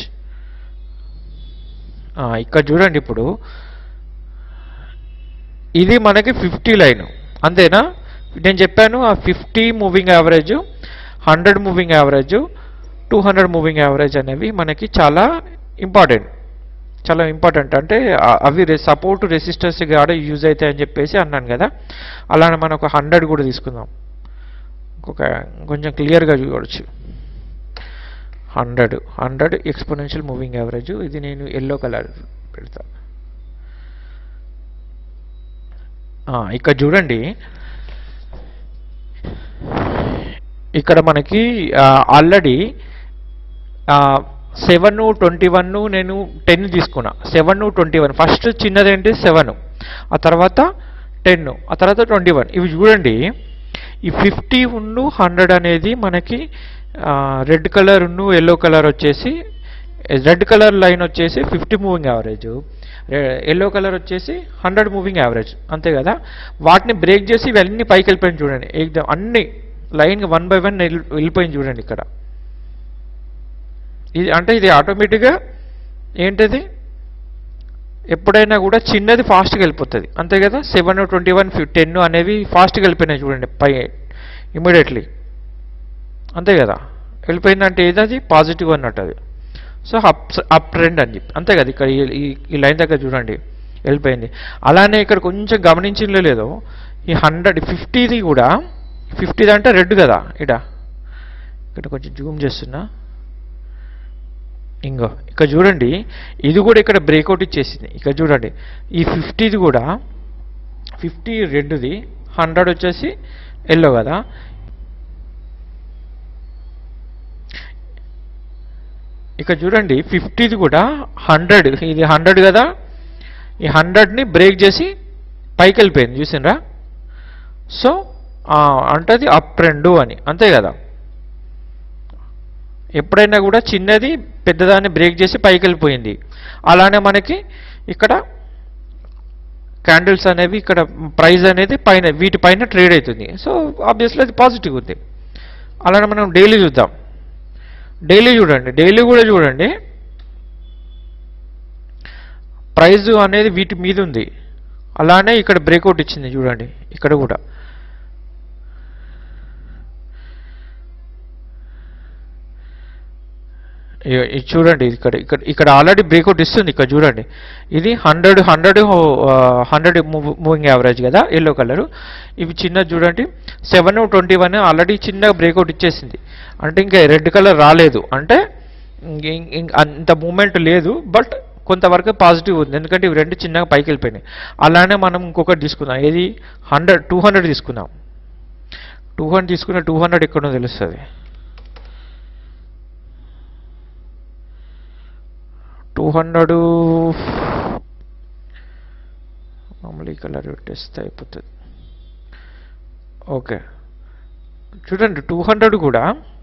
ఇక్కడ చూడండి ఇప్పుడు ఇది మనకి ఫిఫ్టీ లైన్ అంతేనా నేను చెప్పాను ఆ fifty moving average hundred moving average two hundred moving average అనేవి మనకి చాలా ఇంపార్టెంట్ చాలా ఇంపార్టెంట్ అంటే ఆ- అవి సపోర్ట్ రెసిస్టెన్స్ కూడా యూజ్ అవుతాయి అని చెప్పేసి అన్నాను కదా అలానే మనం ఒక హండ్రెడ్ కూడా తీసుకుందాం ఇంకొక కొంచెం క్లియర్గా చూడవచ్చు hundred hundred exponential moving average ఇది నేను ఎల్లో కలర్ పెడతాను ఆ, ఇక్కడ చూడండి ఇక్కడ మనకి ఆల్రెడీ సెవెన్ ట్వంటీ వన్ నేను టెన్ తీసుకున్నా సెవెన్ ట్వంటీ వన్ ఫస్ట్ చిన్నదేంటి సెవెన్ ఆ తర్వాత టెన్ ఆ తర్వాత ట్వంటీ వన్ ఇవి చూడండి ఈ ఫిఫ్టీ ఉన్ను హండ్రెడ్ అనేది మనకి రెడ్ కలర్ ఉన్ను ఎల్లో కలర్ వచ్చేసి రెడ్ కలర్ లైన్ వచ్చేసి fifty moving average yellow colour వచ్చేసి హండ్రెడ్ మూవింగ్ యావరేజ్ అంతే కదా వాటిని బ్రేక్ చేసి ఇవన్నీ పైకి వెళ్ళిపోయింది చూడండి ఏకదం అన్ని లైన్ వన్ బై వన్ వెళ్ళిపోయింది చూడండి ఇక్కడ ఇది అంటే ఇది ఆటోమేటిక్గా ఏంటిది ఎప్పుడైనా కూడా చిన్నది ఫాస్ట్గా వెళ్ళిపోతుంది అంతే కదా సెవెన్ ట్వంటీ వన్ టెన్ అనేవి ఫాస్ట్గా వెళ్ళిపోయినాయి చూడండి పై ఇమీడియట్లీ అంతే కదా వెళ్ళిపోయిందంటే ఏది అది పాజిటివ్ అన్నట్టు అది సో అప్ అప్ ట్రెండ్ అని చెప్పి అంతే కదా ఇక్కడ ఈ- ఈ- ఈ లైన్ దగ్గర చూడండి వెళ్ళిపోయింది అలానే ఇక్కడ కొంచెం గమనించిందో లేదో ఈ హండ్రెడ్ ఫిఫ్టీది కూడా ఫిఫ్టీది అంటే రెడ్ కదా ఇడ ఇక్కడ కొంచెం జూమ్ చేస్తున్నా ఇంకో ఇక్కడ చూడండి ఇది కూడా ఇక్కడ బ్రేక్అవుట్ ఇచ్చేసింది ఇక్కడ చూడండి ఈ ఫిఫ్టీది కూడా ఫిఫ్టీ రెడ్ది హండ్రెడ్ వచ్చేసి ఎల్లో కదా ఇక్కడ చూడండి ఫిఫ్టీది కూడా హండ్రెడ్ ఇది హండ్రెడ్ కదా ఈ హండ్రెడ్ని బ్రేక్ చేసి పైకి వెళ్ళిపోయింది చూసిండ్రా సో అంటది అప్ ట్రెండ్ అని అంతే కదా ఎప్పుడైనా కూడా చిన్నది పెద్దదాన్ని బ్రేక్ చేసి పైకి వెళ్ళిపోయింది అలానే మనకి ఇక్కడ క్యాండిల్స్ అనేవి ఇక్కడ ప్రైస్ అనేది పైన వీటిపైన ట్రేడ్ అవుతుంది సో ఆబ్వియస్లీ అది పాజిటివ్ ఉంది అలానే మనం డైలీ చూద్దాం డైలీ చూడండి డైలీ కూడా చూడండి ప్రైజ్ అనేది వీటి మీద ఉంది అలానే ఇక్కడ బ్రేక్అవుట్ ఇచ్చింది చూడండి ఇక్కడ కూడా ఇ- ఇది చూడండి ఇక్కడ ఇక్కడ ఇక్కడ ఆల్రెడీ బ్రేక్అవుట్ ఇస్తుంది ఇక్కడ చూడండి ఇది hundred hundred hundred moving average కదా ఎల్లో కలర్ ఇవి చిన్నది చూడండి సెవెన్ ట్వంటీ వన్ ఆల్రెడీ చిన్నగా బ్రేక్అవుట్ ఇచ్చేసింది అంటే ఇంకా రెడ్ కలర్ రాలేదు అంటే ఇంక- ఇంక- ఇంక అంత మూమెంట్ లేదు బట్ కొంతవరకు పాజిటివ్ ఉంది ఎందుకంటే ఇవి రెండు చిన్నగా పైకి వెళ్ళిపోయినాయి అలానే మనం ఇంకొకటి తీసుకుందాం ఏది హండ్రెడ్ టూ హండ్రెడ్ తీసుకుందాం టూ హండ్రెడ్ తీసుకున్న టూ హండ్రెడ్ ఎక్కడో తెలుస్తుంది టూ హండ్రెడ్ మామూలు కలర్ పెట్టేస్తే అయిపోతుంది ఓకే చూడండి టూ హండ్రెడ్ కూడా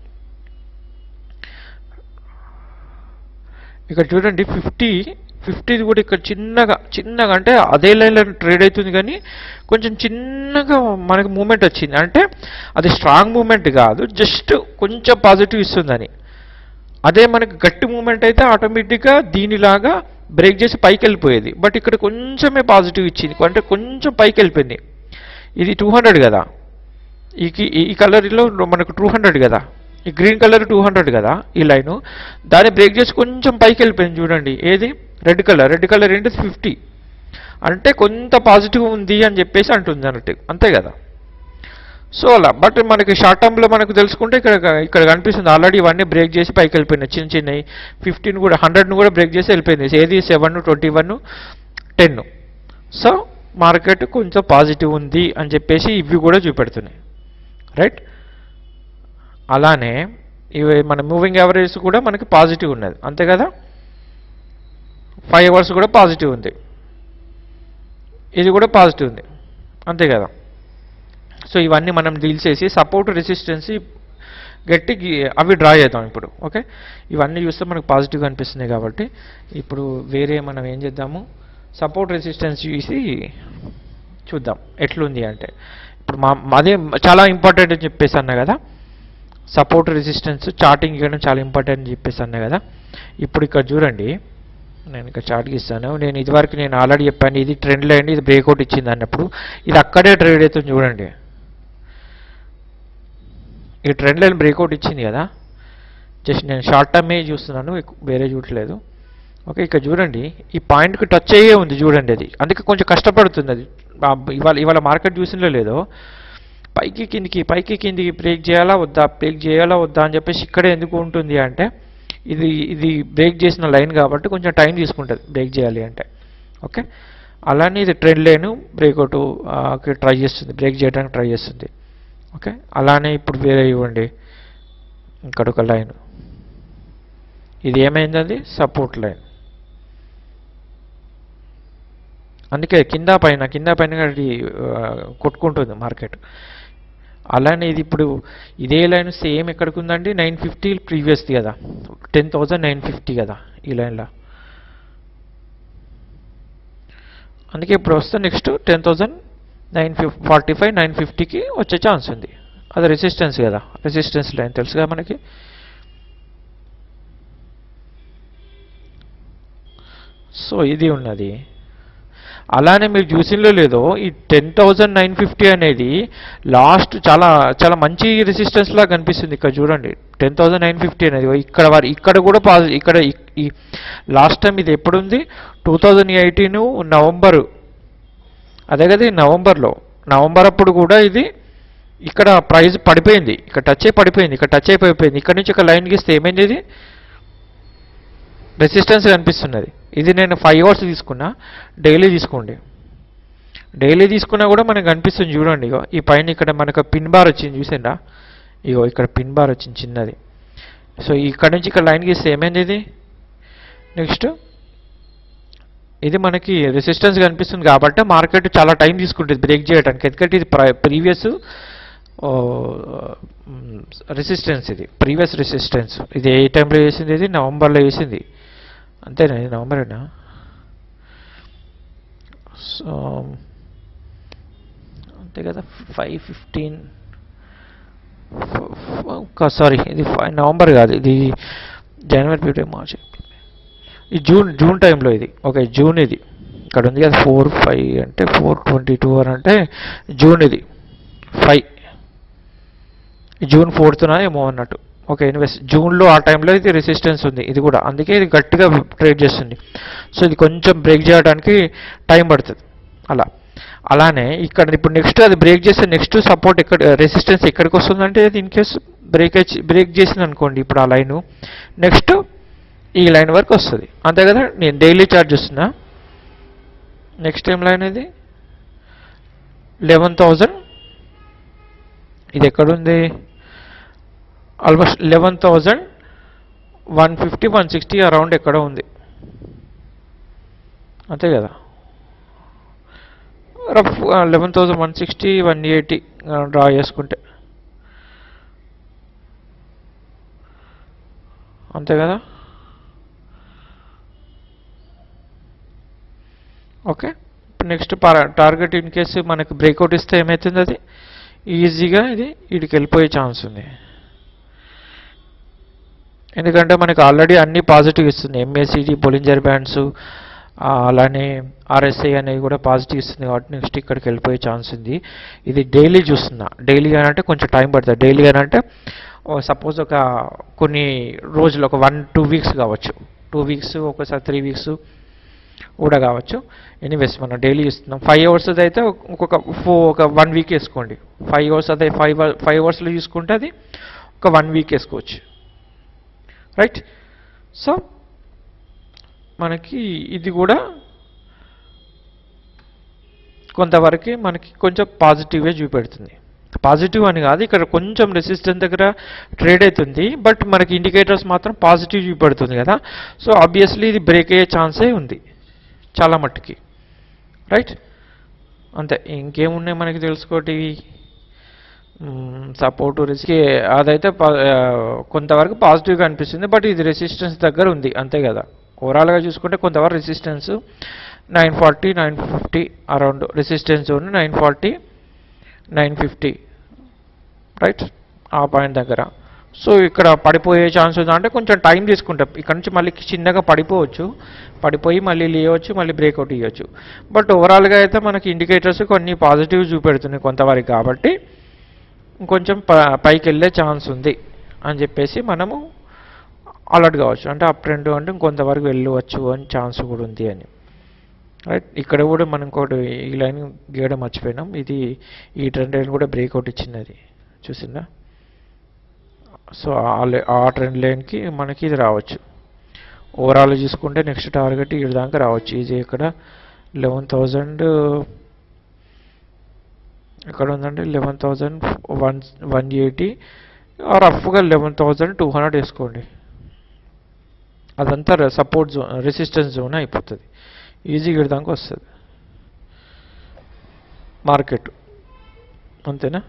ఇక్కడ చూడండి ఫిఫ్టీ ఫిఫ్టీది కూడా ఇక్కడ చిన్నగా చిన్నగా అంటే అదే లైన్లో ట్రేడ్ అవుతుంది కానీ కొంచెం చిన్నగా మనకి మూమెంట్ వచ్చింది అంటే అది స్ట్రాంగ్ మూమెంట్ కాదు జస్ట్ కొంచెం పాజిటివ్ ఇస్తుందని అదే మనకి గట్టి మూమెంట్ అయితే ఆటోమేటిక్గా దీనిలాగా బ్రేక్ చేసి పైకి వెళ్ళిపోయేది బట్ ఇక్కడ కొంచెమే పాజిటివ్ ఇచ్చింది అంటే కొంచెం పైకి వెళ్ళిపోయింది ఇది టూ హండ్రెడ్ కదా ఈ కి- ఈ కలర్లో మనకు టూ హండ్రెడ్ కదా ఈ గ్రీన్ కలర్ టూ హండ్రెడ్ కదా ఈ లైను దాన్ని బ్రేక్ చేసి కొంచెం పైకి వెళ్ళిపోయింది చూడండి ఏది రెడ్ కలర్ రెడ్ కలర్ ఏంటి ఫిఫ్టీ అంటే కొంత పాజిటివ్ ఉంది అని చెప్పేసి అంటుంది అన్నట్టు అంతే కదా సో అలా బట్ మనకి షార్ట్ టర్మ్లో మనకు తెలుసుకుంటే ఇక్కడ ఇక్కడ కనిపిస్తుంది ఆల్రెడీ ఇవన్నీ బ్రేక్ చేసి పైకి వెళ్ళిపోయినాయి చిన్న చిన్నవి ఫిఫ్టీన్ కూడా హండ్రెడ్ను కూడా బ్రేక్ చేసి వెళ్ళిపోయింది ఏది seven twenty one ten so market కొంచెం పాజిటివ్ ఉంది అని చెప్పేసి ఇవి కూడా చూపెడుతున్నాయి రైట్ అలానే ఇవి మన మూవింగ్ యావరేజ్ కూడా మనకి పాజిటివ్ ఉన్నది అంతే కదా ఫైవ్ అవర్స్ కూడా పాజిటివ్ ఉంది ఇది కూడా పాజిటివ్ ఉంది అంతే కదా సో ఇవన్నీ మనం డీల్ చేసి సపోర్ట్ రెసిస్టెన్సీ గట్టి గి- అవి డ్రా చేద్దాం ఇప్పుడు ఓకే ఇవన్నీ చూస్తే మనకు పాజిటివ్గా అనిపిస్తున్నాయి కాబట్టి ఇప్పుడు వేరే మనం ఏం చేద్దాము సపోర్ట్ రెసిస్టెన్స్ చూసి చూద్దాం ఎట్లుంది అంటే ఇప్పుడు మా అదే చాలా ఇంపార్టెంట్ అని చెప్పేసి అన్నా కదా సపోర్ట్ రెసిస్టెన్స్ చార్టింగ్ ఇవ్వడం చాలా ఇంపార్టెంట్ అని చెప్పేసి అన్నా కదా ఇప్పుడు ఇక్కడ చూడండి నేను ఇక్కడ చార్ట్ ఇస్తాను నేను ఇదివరకు నేను ఆల్రెడీ చెప్పాను ఇది ట్రెండ్ లైన్ ఇది బ్రేక్అవుట్ ఇచ్చింది అన్నప్పుడు ఇది అక్కడే ట్రేడ్ అవుతుంది చూడండి ఈ ట్రెండ్ లైన్ బ్రేక్అవుట్ ఇచ్చింది కదా జస్ట్ నేను షార్ట్ టర్మే చూస్తున్నాను ఎక్కు- వేరే చూడలేదు ఓకే ఇక్కడ చూడండి ఈ పాయింట్కి టచ్ అయ్యే ఉంది చూడండి అది అందుకే కొంచెం కష్టపడుతుంది అది ఆ ఇవాళ ఇవాళ మార్కెట్ చూసినలో లేదో పైకి కిందికి పైకి కిందికి బ్రేక్ చేయాలా వద్దా బ్రేక్ చేయాలా వద్దా అని చెప్పేసి ఇక్కడే ఎందుకు ఉంటుంది అంటే ఇది ఇది బ్రేక్ చేసిన లైన్ కాబట్టి కొంచెం టైం తీసుకుంటుంది బ్రేక్ చేయాలి అంటే ఓకే అలానే ఇది ట్రెండ్ లైన్ బ్రేక్అవుట్ ట్రై చేస్తుంది బ్రేక్ చేయడానికి ట్రై చేస్తుంది ఓకే అలానే ఇప్పుడు వేరే ఇవ్వండి ఇక్కడ ఒక లైన్ ఇది ఏమైంది సపోర్ట్ లైన్ అందుకే కింద పైన కింద పైన అది ఆ, కొట్టుకుంటుంది మార్కెట్ అలానే ఇది ఇప్పుడు ఇదే లైన్ సేమ్ ఎక్కడికి ఉందండి నైన్ ఫిఫ్టీ ప్రీవియస్ది కదా టెన్ థౌజండ్ నైన్ ఫిఫ్టీ కదా ఈ లైన్లో అందుకే ఇప్పుడు వస్తే నెక్స్ట్ టెన్ థౌజండ్ నైన్ ఫిఫ్ ఫార్టీ ఫైవ్ నైన్ ఫిఫ్టీకి వచ్చే ఛాన్స్ ఉంది అది రెసిస్టెన్స్ కదా రెసిస్టెన్స్ లైన్ తెలుసు కదా మనకి సో ఇది ఉన్నది అలానే మీరు చూసిందో లేదో ఈ టెన్ థౌజండ్ నైన్ ఫిఫ్టీ అనేది లాస్ట్ చాలా చాలా మంచి రెసిస్టెన్స్ లాగా కనిపిస్తుంది ఇక్కడ చూడండి టెన్ థౌజండ్ నైన్ ఫిఫ్టీ అనేది ఇక్కడ వారి ఇక్కడ కూడా పాజి ఇక్కడ ఈ- ఈ లాస్ట్ టైం ఇది ఎప్పుడుంది టూ థౌజండ్ ఎయిటీన్ నవంబరు అదే కదా ఈ నవంబర్లో నవంబర్ అప్పుడు కూడా ఇది ఇక్కడ ప్రైస్ పడిపోయింది ఇక్కడ టచ్ అయి పడిపోయింది ఇక్కడ టచ్ అయిపోయింది ఇక్కడ నుంచి ఒక లైన్ గీస్తే ఏమైంది ఇది రెసిస్టెన్స్ కనిపిస్తున్నది ఇది నేను ఫైవ్ అవర్స్ తీసుకున్నా డైలీ తీసుకోండి డైలీ తీసుకున్నా కూడా మనకు కనిపిస్తుంది చూడండి ఇగో ఈ పైన ఇక్కడ మనకు పిన్ బార్ వచ్చింది చూసిందా ఇగో ఇక్కడ పిన్ బార్ వచ్చింది చిన్నది సో ఇక్కడ నుంచి ఇక్కడ లైన్ గీస్తే ఏమైంది ఇది నెక్స్ట్ ఇది మనకి రెసిస్టెన్స్ కనిపిస్తుంది కాబట్టి మార్కెట్ చాలా టైం తీసుకుంటుంది బ్రేక్ చేయడానికి ఎందుకంటే ఇది ప్రీవియస్ రెసిస్టెన్స్ ఇది ప్రీవియస్ రెసిస్టెన్స్ ఇది ఏ టైంలో వేసింది ఇది నవంబర్లో వేసింది అంతేనా ఇది నవంబరేనా సో అంతే కదా ఫైవ్ ఫిఫ్టీన్ సారీ ఇది ఫైవ్ నవంబర్ కాదు ఇది జనవరి ఫిఫ్టీన్ మార్చ్ ఈ జూన్ జూన్ టైంలో ఇది ఓకే జూన్ ఇది ఇక్కడ ఉంది కదా ఫోర్ ఫైవ్ అంటే ఫోర్ ట్వంటీ టూ అని అంటే జూన్ ఇది ఫైవ్ జూన్ ఫోర్త్న ఏమో అన్నట్టు ఓకే ఇన్వెస్ట్ జూన్లో ఆ టైంలో ఇది రెసిస్టెన్స్ ఉంది ఇది కూడా అందుకే ఇది గట్టిగా ట్రేడ్ చేస్తుంది సో ఇది కొంచెం బ్రేక్ చేయడానికి టైం పడుతుంది అలా అలానే ఇక్కడ ఇప్పుడు నెక్స్ట్ అది బ్రేక్ చేస్తే నెక్స్ట్ సపోర్ట్ ఎక్కడ రెసిస్టెన్స్ ఎక్కడికి వస్తుందంటే అది ఇన్ కేస్ బ్రేక్ బ్రేక్ చేసింది అనుకోండి ఇప్పుడు ఆ లైను నెక్స్ట్ ఈ లైన్ వరకు వస్తుంది అంతే కదా నేను డైలీ చార్జ్ చేస్తున్నా నెక్స్ట్ ఏం లైన్ ఇది లెవెన్ థౌజండ్ ఇది ఎక్కడుంది almost eleven thousand one fifty one sixty around ఎక్కడో ఉంది అంతే కదా rough eleven thousand one sixty one eighty draw చేసుకుంటే అంతే కదా ఓకే ఇప్పుడు నెక్స్ట్ టార్గెట్ ఇన్ కేసు మనకి బ్రేక్అవుట్ ఇస్తే ఏమవుతుంది అది ఈజీగా ఇది వీడికి వెళ్ళిపోయే ఛాన్స్ ఉంది ఎందుకంటే మనకి ఆల్రెడీ అన్ని పాజిటివ్ ఇస్తుంది ఎంఏసిడి బొలింజర్ బ్యాండ్స్ అలానే ఆర్ఎస్ఐ అనేవి కూడా పాజిటివ్ ఇస్తుంది కాబట్టి నెక్స్ట్ ఇక్కడికి వెళ్ళిపోయే ఛాన్స్ ఉంది ఇది డైలీ చూస్తున్నా డైలీ అని అంటే కొంచెం టైం పడుతుంది డైలీ అని అంటే సపోజ్ ఒక కొన్ని రోజులు ఒక వన్ టూ వీక్స్ కావచ్చు టూ వీక్స్ ఒకసారి త్రీ వీక్స్ కూడా కావచ్చు ఎనీవేస్ మనం డైలీ ఇస్తున్నాం ఫైవ్ అవర్స్ అయితే ఒక్కొక్క ఫో ఒక వన్ వీక్ వేసుకోండి ఫైవ్ అవర్స్ అదే ఫైవ్ ఫైవ్ అవర్స్లో తీసుకుంటే అది ఒక వన్ వీక్ వేసుకోవచ్చు రైట్ సో మనకి ఇది కూడా కొంతవరకు మనకి కొంచెం పాజిటివ్గా చూపెడుతుంది పాజిటివ్ అని కాదు ఇక్కడ కొంచెం రెసిస్టెన్స్ దగ్గర ట్రేడ్ అవుతుంది బట్ మనకి ఇండికేటర్స్ మాత్రం పాజిటివ్ చూపెడుతుంది కదా సో ఆబ్వియస్లీ ఇది బ్రేక్ అయ్యే ఛాన్సే ఉంది చాలా మట్టుకి రైట్ అంతే ఇంకేమున్నాయి మనకి తెలుసుకోటివి సపోర్ట్ రిస్క్ అదైతే పా- ఆ, కొంతవరకు పాజిటివ్గా అనిపిస్తుంది బట్ ఇది రెసిస్టెన్స్ దగ్గర ఉంది అంతే కదా ఓవరాల్గా చూసుకుంటే కొంతవరకు resistance nine forty nine fifty around resistance zone nine forty nine fifty right ఆ పాయింట్ దగ్గర సో ఇక్కడ పడిపోయే ఛాన్స్ ఉందా అంటే కొంచెం టైం తీసుకుంటాం ఇక్కడ నుంచి మళ్ళీ చిన్నగా పడిపోవచ్చు పడిపోయి మళ్ళీ లేవచ్చు మళ్ళీ బ్రేక్అవుట్ ఇవ్వచ్చు బట్ ఓవరాల్గా అయితే మనకి ఇండికేటర్స్ కొన్ని పాజిటివ్ చూపెడుతున్నాయి కొంతవరకు కాబట్టి ఇంకొంచెం ప పైకి వెళ్ళే ఛాన్స్ ఉంది అని చెప్పేసి మనము అలర్ట్ కావచ్చు అంటే అప్ ట్రెండ్ అంటే ఇంకొంతవరకు వెళ్ళవచ్చు అని ఛాన్స్ కూడా ఉంది అని రైట్ ఇక్కడ కూడా మనం ఇంకోటి ఈ లైన్ గీయడం మర్చిపోయినాం ఇది ఈ ట్రెండ్ లైన్ కూడా బ్రేక్అవుట్ ఇచ్చినది చూసిందా సో ఆ లే- ఆ ట్రెండ్ లైన్కి మనకి ఇది రావచ్చు ఓవరాల్ చూసుకుంటే నెక్స్ట్ టార్గెట్ ఈ దాకా రావచ్చు ఇది ఇక్కడ లెవెన్ థౌజండ్ ఎక్కడ ఉందంటే eleven thousand one one eighty రఫ్గా లెవెన్ థౌజండ్ టూ హండ్రెడ్ వేసుకోండి అదంతా సపోర్ట్ జోన్ రెసిస్టెన్స్ జోన్ అయిపోతుంది ఈజీగా ఇక్కడ దాకా వస్తుంది మార్కెట్ అంతేనా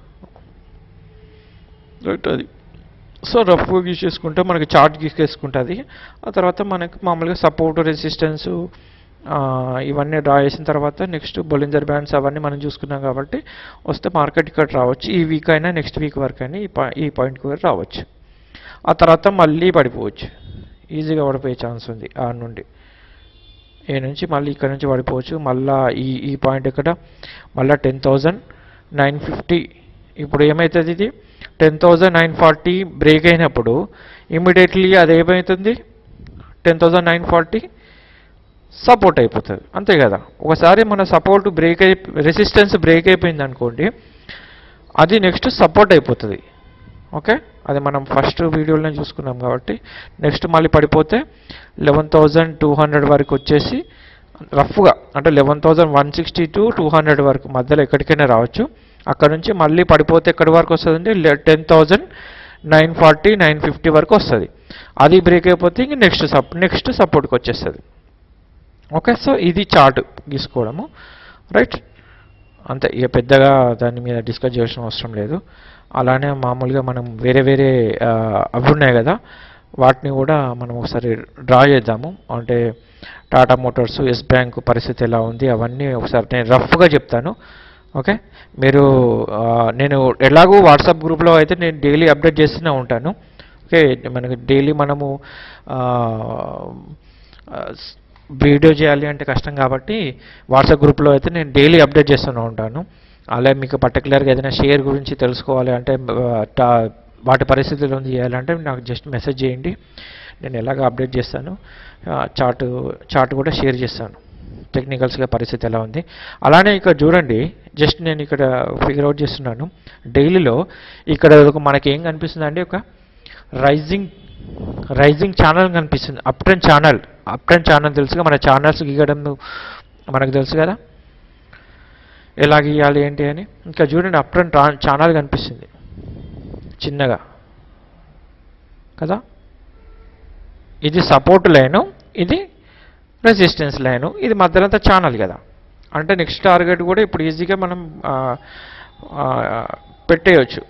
రైట్ అది సో రఫ్గా గీసేసుకుంటే మనకి చార్ట్ గీసేసుకుంటుంది ఆ తర్వాత మనకి మామూలుగా సపోర్ట్ రెసిస్టెన్స్ ఇవన్నీ డ్రా చేసిన తర్వాత నెక్స్ట్ బొలింజర్ బ్యాండ్స్ అవన్నీ మనం చూసుకున్నాం కాబట్టి వస్తే మార్కెట్ ఇక్కడ రావచ్చు ఈ వీక్ అయినా నెక్స్ట్ వీక్ వరకు అయినా ఈ పా ఈ పాయింట్కి వరకు రావచ్చు ఆ తర్వాత మళ్ళీ పడిపోవచ్చు ఈజీగా పడిపోయే ఛాన్స్ ఉంది ఆ నుండి ఏ నుంచి మళ్ళీ ఇక్కడ నుంచి పడిపోవచ్చు మళ్ళా ఈ ఈ పాయింట్ ఇక్కడ మళ్ళీ టెన్ థౌజండ్ నైన్ ఫిఫ్టీ ఇప్పుడు ఏమవుతుంది ఇది ten thousand nine forty break అయినప్పుడు ఇమీడియట్లీ అది ఏమవుతుంది ten thousand nine forty support అయిపోతుంది అంతే కదా ఒకసారి మన సపోర్ట్ బ్రేక్ అయి రెసిస్టెన్స్ బ్రేక్ అయిపోయింది అనుకోండి అది నెక్స్ట్ సపోర్ట్ అయిపోతుంది ఓకే అది మనం ఫస్ట్ వీడియోలోనే చూసుకున్నాం కాబట్టి నెక్స్ట్ మళ్ళీ పడిపోతే లెవెన్ థౌజండ్ టూ హండ్రెడ్ వరకు వచ్చేసి రఫ్గా అంటే eleven thousand one sixty to two hundred వరకు మధ్యలో ఎక్కడికైనా రావచ్చు అక్కడ నుంచి మళ్ళీ పడిపోతే ఎక్కడి వరకు వస్తుందంటే ten thousand nine forty nine fifty వరకు వస్తుంది అది బ్రేక్ అయిపోతే ఇంక నెక్స్ట్ సప్ నెక్స్ట్ సపోర్ట్కి వచ్చేస్తుంది ఓకే సో ఇది చార్ట్ గీసుకోవడము రైట్ అంతే ఇక పెద్దగా దాని మీద డిస్కస్ చేయాల్సిన అవసరం లేదు అలానే మామూలుగా మనం వేరే వేరే ఆ, అవి ఉన్నాయి కదా వాటిని కూడా మనం ఒకసారి డ్రా చేద్దాము అంటే టాటా మోటార్స్ ఎస్ బ్యాంక్ పరిస్థితి ఎలా ఉంది అవన్నీ ఒకసారి నేను రఫ్గా చెప్తాను ఓకే మీరు ఆ, నేను ఎలాగో వాట్సాప్ గ్రూప్లో అయితే నేను డైలీ అప్డేట్ చేస్తూనే ఉంటాను ఓకే మనకి డైలీ మనము ఆ, ఆ, స్- వీడియో చేయాలి అంటే కష్టం కాబట్టి వాట్సాప్ గ్రూప్లో అయితే నేను డైలీ అప్డేట్ చేస్తూనే ఉంటాను అలాగే మీకు పర్టికులర్గా ఏదైనా షేర్ గురించి తెలుసుకోవాలి అంటే ఆ, టా- వాటి పరిస్థితులు ఉంది చేయాలంటే నాకు జస్ట్ మెసేజ్ చేయండి నేను ఎలాగ అప్డేట్ చేస్తాను చార్ట్ చార్ట్ కూడా షేర్ చేస్తాను టెక్నికల్స్గా పరిస్థితి ఎలా ఉంది అలానే ఇక్కడ చూడండి జస్ట్ నేను ఇక్కడ ఫిగర్ అవుట్ చేస్తున్నాను డైలీలో ఇక్కడ ఒక మనకి ఏం కనిపిస్తుంది అంటే ఒక రైజింగ్ రైజింగ్ ఛానల్ కనిపిస్తుంది up trend channel up trend channel తెలుసుగా మన ఛానల్స్ గీయడం మనకు తెలుసు కదా ఎలా గీయాలి ఏంటి అని ఇంకా చూడండి అప్ ట్రెండ్ ఛానల్ కనిపిస్తుంది చిన్నగా కదా ఇది సపోర్ట్ లైను ఇది రెసిస్టెన్స్ లైను ఇది మధ్యలో అంతా ఛానల్ కదా అంటే నెక్స్ట్ టార్గెట్ కూడా ఇప్పుడు ఈజీగా మనం ఆ, ఆ, పెట్టేయచ్చు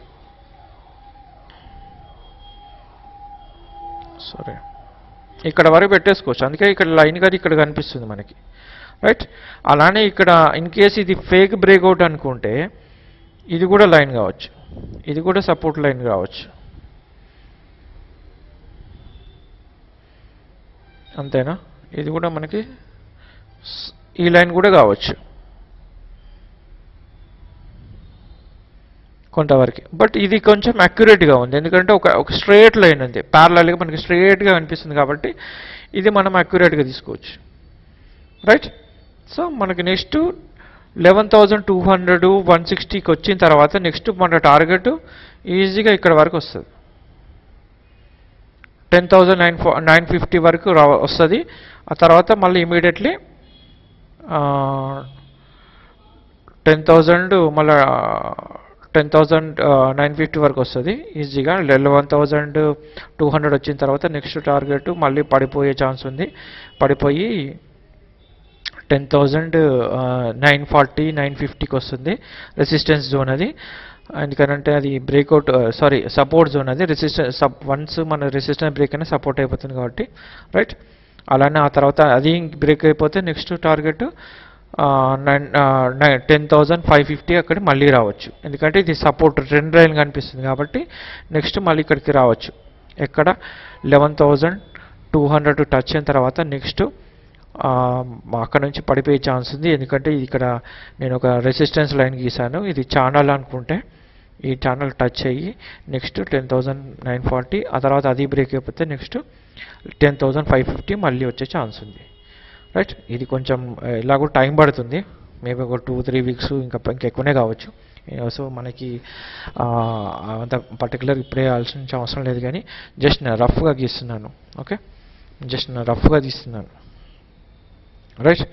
సరే ఇక్కడ వరకు పెట్టేసుకోవచ్చు అందుకే ఇక్కడ లైన్ గారి ఇక్కడ కనిపిస్తుంది మనకి రైట్ అలానే ఇక్కడ ఇన్ కేస్ ఇది ఫేక్ బ్రేక్అవుట్ అనుకుంటే ఇది కూడా లైన్ కావచ్చు ఇది కూడా సపోర్ట్ లైన్ కావచ్చు అంతేనా ఇది కూడా మనకి స్- ఈ లైన్ కూడా కావచ్చు కొంతవరకు బట్ ఇది కొంచెం అక్యురేట్గా ఉంది ఎందుకంటే ఒక ఒక స్ట్రేట్ లైన్ ఉంది ప్యారలల్గా మనకి స్ట్రేట్గా కనిపిస్తుంది కాబట్టి ఇది మనం అక్యురేట్గా తీసుకోవచ్చు రైట్ సో మనకి next eleven thousand two hundred one సిక్స్టీకి వచ్చిన తర్వాత నెక్స్ట్ మన టార్గెట్ ఈజీగా ఇక్కడ వరకు వస్తుంది టెన్ థౌజండ్ నైన్ ఫో నైన్ ఫిఫ్టీ వరకు రా వస్తుంది ఆ తర్వాత మళ్ళీ ఇమీడియట్లీ టెన్ థౌజండ్ మళ్ళీ టెన్ థౌజండ్ నైన్ ఫిఫ్టీ వరకు వస్తుంది ఈజీగా లెవెన్ థౌజండ్ టూ హండ్రెడ్ వచ్చిన తర్వాత నెక్స్ట్ టార్గెట్ మళ్ళీ పడిపోయే ఛాన్స్ ఉంది పడిపోయి ten thousand nine forty nine ఫిఫ్టీకి వస్తుంది రెసిస్టెన్స్ జోన్ అది ఎందుకనంటే అది బ్రేక్అవుట్ సారీ సపోర్ట్ జోన్ అది రెసిస్టెన్స్ సబ్ వన్స్ మన రెసిస్టెన్స్ బ్రేక్ అయినా సపోర్ట్ అయిపోతుంది కాబట్టి రైట్ అలానే ఆ తర్వాత అది బ్రేక్ అయిపోతే next target nine nine ten thousand five fifty అక్కడ మళ్ళీ రావచ్చు ఎందుకంటే ఇది సపోర్ట్ ట్రెండ్ లైన్ కనిపిస్తుంది కాబట్టి నెక్స్ట్ మళ్ళీ ఇక్కడికి రావచ్చు ఎక్కడ eleven thousand two hundred touch అయిన తర్వాత నెక్స్ట్ అక్కడ నుంచి పడిపోయే ఛాన్స్ ఉంది ఎందుకంటే ఇక్కడ నేను ఒక రెసిస్టెన్స్ లైన్ గీసాను ఇది ఛానల్ అనుకుంటే ఈ ఛానల్ టచ్ అయ్యి next ten thousand nine forty ఆ తర్వాత అది బ్రేక్ అయిపోతే next ten thousand five fifty మళ్ళీ వచ్చే ఛాన్స్ ఉంది రైట్ ఇది కొంచెం ఎలాగో టైం పడుతుంది మేబీ ఒక టూ త్రీ వీక్స్ ఇంకా ఇంకా ఎక్కువనే కావచ్చు సో మనకి ఆ, అంత పర్టికులర్ ఇప్పుడే ఆలోచించే అవసరం లేదు కానీ జస్ట్ నేను రఫ్గా గీస్తున్నాను ఓకే జస్ట్ నేను రఫ్గా తీస్తున్నాను రైట్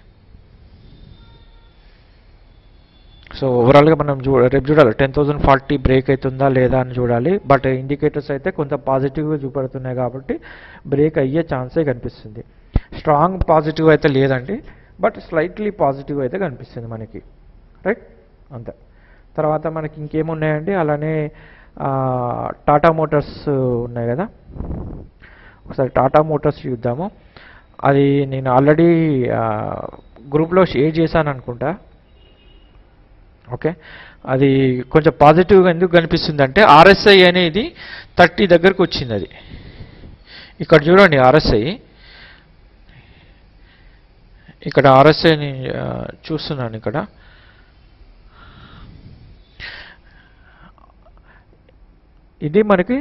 సో ఓవరాల్గా మనం చూ రేపు చూడాలి టెన్ థౌసండ్ ఫార్టీ బ్రేక్ అవుతుందా లేదా అని చూడాలి బట్ ఇండికేటర్స్ అయితే కొంత పాజిటివ్గా చూపెడుతున్నాయి కాబట్టి బ్రేక్ అయ్యే ఛాన్సే కనిపిస్తుంది స్ట్రాంగ్ పాజిటివ్ అయితే లేదండి బట్ స్లైట్లీ పాజిటివ్ అయితే కనిపిస్తుంది మనకి రైట్ అంతే తర్వాత మనకి ఇంకేమున్నాయండి అలానే ఆ, టాటా మోటార్స్ ఉన్నాయి కదా ఒకసారి టాటా మోటార్స్ చూద్దాము అది నేను ఆల్రెడీ గ్రూప్లో షేర్ చేశాను అనుకుంటా ఓకే అది కొంచెం పాజిటివ్గా ఎందుకు కనిపిస్తుంది అంటే ఆర్ఎస్ఐ అనేది థర్టీ దగ్గరకు వచ్చింది అది ఇక్కడ చూడండి ఆర్ఎస్ఐ ఇక్కడ ఆర్ఎస్ఐని చూస్తున్నాను ఇక్కడ ఇది మనకి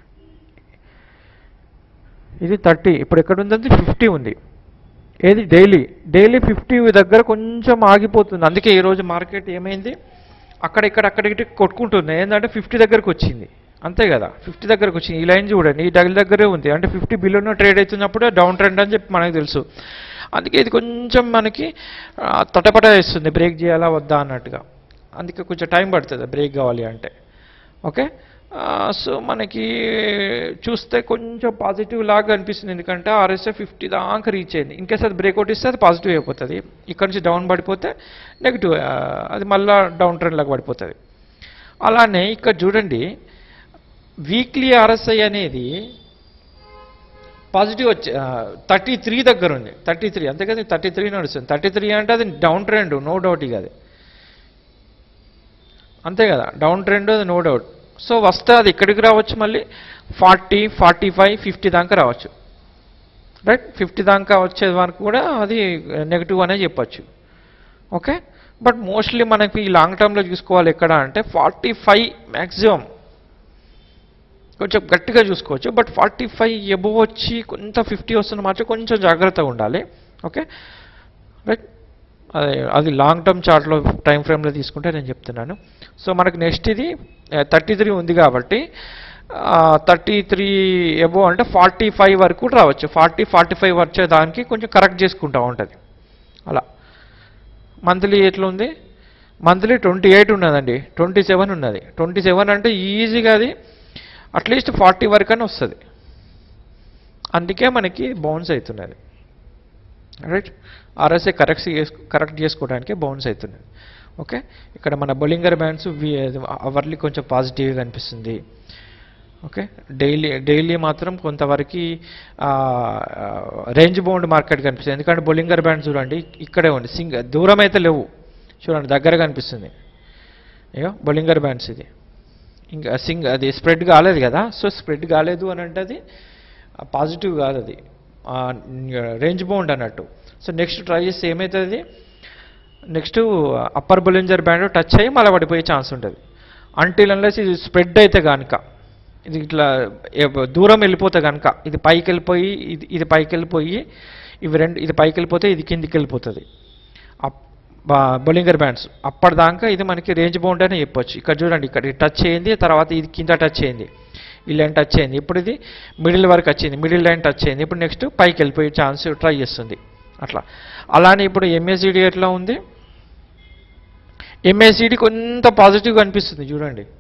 ఇది థర్టీ ఇప్పుడు ఎక్కడ ఉందంటే ఫిఫ్టీ ఉంది ఏది డైలీ డైలీ ఫిఫ్టీ దగ్గర కొంచెం ఆగిపోతుంది అందుకే ఈరోజు మార్కెట్ ఏమైంది అక్కడ ఇక్కడ అక్కడ ఇటు కొట్టుకుంటుంది ఏంటంటే ఫిఫ్టీ దగ్గరకు వచ్చింది అంతే కదా ఫిఫ్టీ దగ్గరకు వచ్చింది ఈ లైన్ చూడండి ఈ డగల్ దగ్గరే ఉంది అంటే ఫిఫ్టీ బిలోనో ట్రేడ్ అవుతున్నప్పుడు డౌన్ ట్రెండ్ అని చెప్పి మనకు తెలుసు అందుకే ఇది కొంచెం మనకి ఆ, తటపట వేస్తుంది బ్రేక్ చేయాలా వద్దా అన్నట్టుగా అందుకే కొంచెం టైం పడుతుంది బ్రేక్ కావాలి అంటే ఓకే సో మనకి చూస్తే కొంచెం పాజిటివ్ లాగా అనిపిస్తుంది ఎందుకంటే ఆర్ఎస్ఏ ఫిఫ్టీ దాకా రీచ్ అయింది ఇన్కేస్ అది బ్రేక్అవుట్ ఇస్తే అది పాజిటివ్ అయిపోతుంది ఇక్కడ నుంచి డౌన్ పడిపోతే నెగిటివ్ అది మళ్ళా డౌన్ ట్రెండ్ లాగా పడిపోతుంది అలానే ఇక్కడ చూడండి వీక్లీ ఆర్ఎస్ఐ అనేది పాజిటివ్ వచ్చి థర్టీ త్రీ దగ్గర ఉంది థర్టీ త్రీ అంతే కదా థర్టీ త్రీ నడుస్తుంది థర్టీ త్రీ అంటే అది డౌన్ ట్రెండ్ నో డౌట్ ఇక అది అంతే కదా డౌన్ ట్రెండ్ అది నో డౌట్ సో వస్తే అది ఇక్కడికి రావచ్చు మళ్ళీ ఫార్టీ ఫార్టీ ఫైవ్ ఫిఫ్టీ దాకా రావచ్చు రైట్ ఫిఫ్టీ దాకా వచ్చే వరకు కూడా అది నెగిటివ్ అనే చెప్పచ్చు ఓకే బట్ మోస్ట్లీ మనకి ఈ లాంగ్ టర్మ్లో చూసుకోవాలి ఎక్కడ అంటే ఫార్టీ ఫైవ్ మ్యాక్సిమం కొంచెం గట్టిగా చూసుకోవచ్చు బట్ ఫార్టీ ఫైవ్ ఎబో వచ్చి కొంత ఫిఫ్టీ వస్తున్న మాత్రం కొంచెం జాగ్రత్తగా ఉండాలి ఓకే రైట్ అది అది లాంగ్ టర్మ్ చార్ట్లో టైం ఫ్రేమ్లో తీసుకుంటే నేను చెప్తున్నాను సో మనకి నెక్స్ట్ ఇది థర్టీ త్రీ ఉంది కాబట్టి థర్టీ త్రీ ఎబో అంటే ఫార్టీ ఫైవ్ వరకు కూడా రావచ్చు ఫార్టీ ఫార్టీ ఫైవ్ వచ్చే దానికి కొంచెం కరెక్ట్ చేసుకుంటూ ఉంటుంది అలా మంత్లీ ఎట్లా ఉంది మంత్లీ ట్వంటీ ఎయిట్ ఉన్నదండి ట్వంటీ సెవెన్ ఉన్నది ట్వంటీ సెవెన్ అంటే ఈజీగా అది అట్లీస్ట్ ఫార్టీ వరకు అని వస్తుంది అందుకే మనకి బౌన్స్ అవుతున్నది రైట్ ఆర్ఎస్ఏ కరెక్ట్ చేసుకో కరెక్ట్ చేసుకోవడానికి బౌన్స్ అవుతున్నది ఓకే ఇక్కడ మన బొలింగర్ బ్యాండ్స్ అవర్లీ కొంచెం పాజిటివ్గా కనిపిస్తుంది ఓకే డైలీ డైలీ మాత్రం కొంతవరకు రేంజ్ బౌండ్ మార్కెట్ కనిపిస్తుంది ఎందుకంటే బొలింగర్ బ్యాండ్ చూడండి ఇక్కడే ఉంది సింగ్ దూరం అయితే లేవు చూడండి దగ్గర కనిపిస్తుంది అయ్యో బొలింగర్ బ్యాండ్స్ ఇది ఇంకా సింగ్ అది స్ప్రెడ్ కాలేదు కదా సో స్ప్రెడ్ కాలేదు అని అంటే అది పాజిటివ్ కాదు అది రేంజ్ బౌండ్ అన్నట్టు సో నెక్స్ట్ ట్రై చేస్తే ఏమవుతుంది next upper Bollinger band touch అయ్యి మళ్ళీ పడిపోయే ఛాన్స్ ఉంటుంది అంటిల్ అన్లెస్ ఇది స్ప్రెడ్ అయితే కనుక ఇది ఇట్లా ఏ- దూరం వెళ్ళిపోతే కనుక ఇది పైకి వెళ్ళిపోయి ఇది ఇది పైకి వెళ్ళిపోయి ఇవి రెండు ఇది పైకి వెళ్ళిపోతే ఇది కిందికి వెళ్ళిపోతుంది బౌలింగర్ బ్యాండ్స్ అప్పటిదాకా ఇది మనకి రేంజ్ బౌండ్ అని చెప్పొచ్చు ఇక్కడ చూడండి ఇక్కడ ఇది టచ్ అయింది తర్వాత ఇది కింద టచ్ అయింది ఈ లైన్ టచ్ అయింది ఇప్పుడు ఇది మిడిల్ వరకు వచ్చింది మిడిల్ లైన్ టచ్ అయింది ఇప్పుడు నెక్స్ట్ పైకి వెళ్ళిపోయే ఛాన్స్ ట్రై చేస్తుంది అట్లా అలానే ఇప్పుడు ఎంఎస్సిడి ఎట్లా ఉంది ఎంఎస్సిడి కొంత పాజిటివ్గా అనిపిస్తుంది చూడండి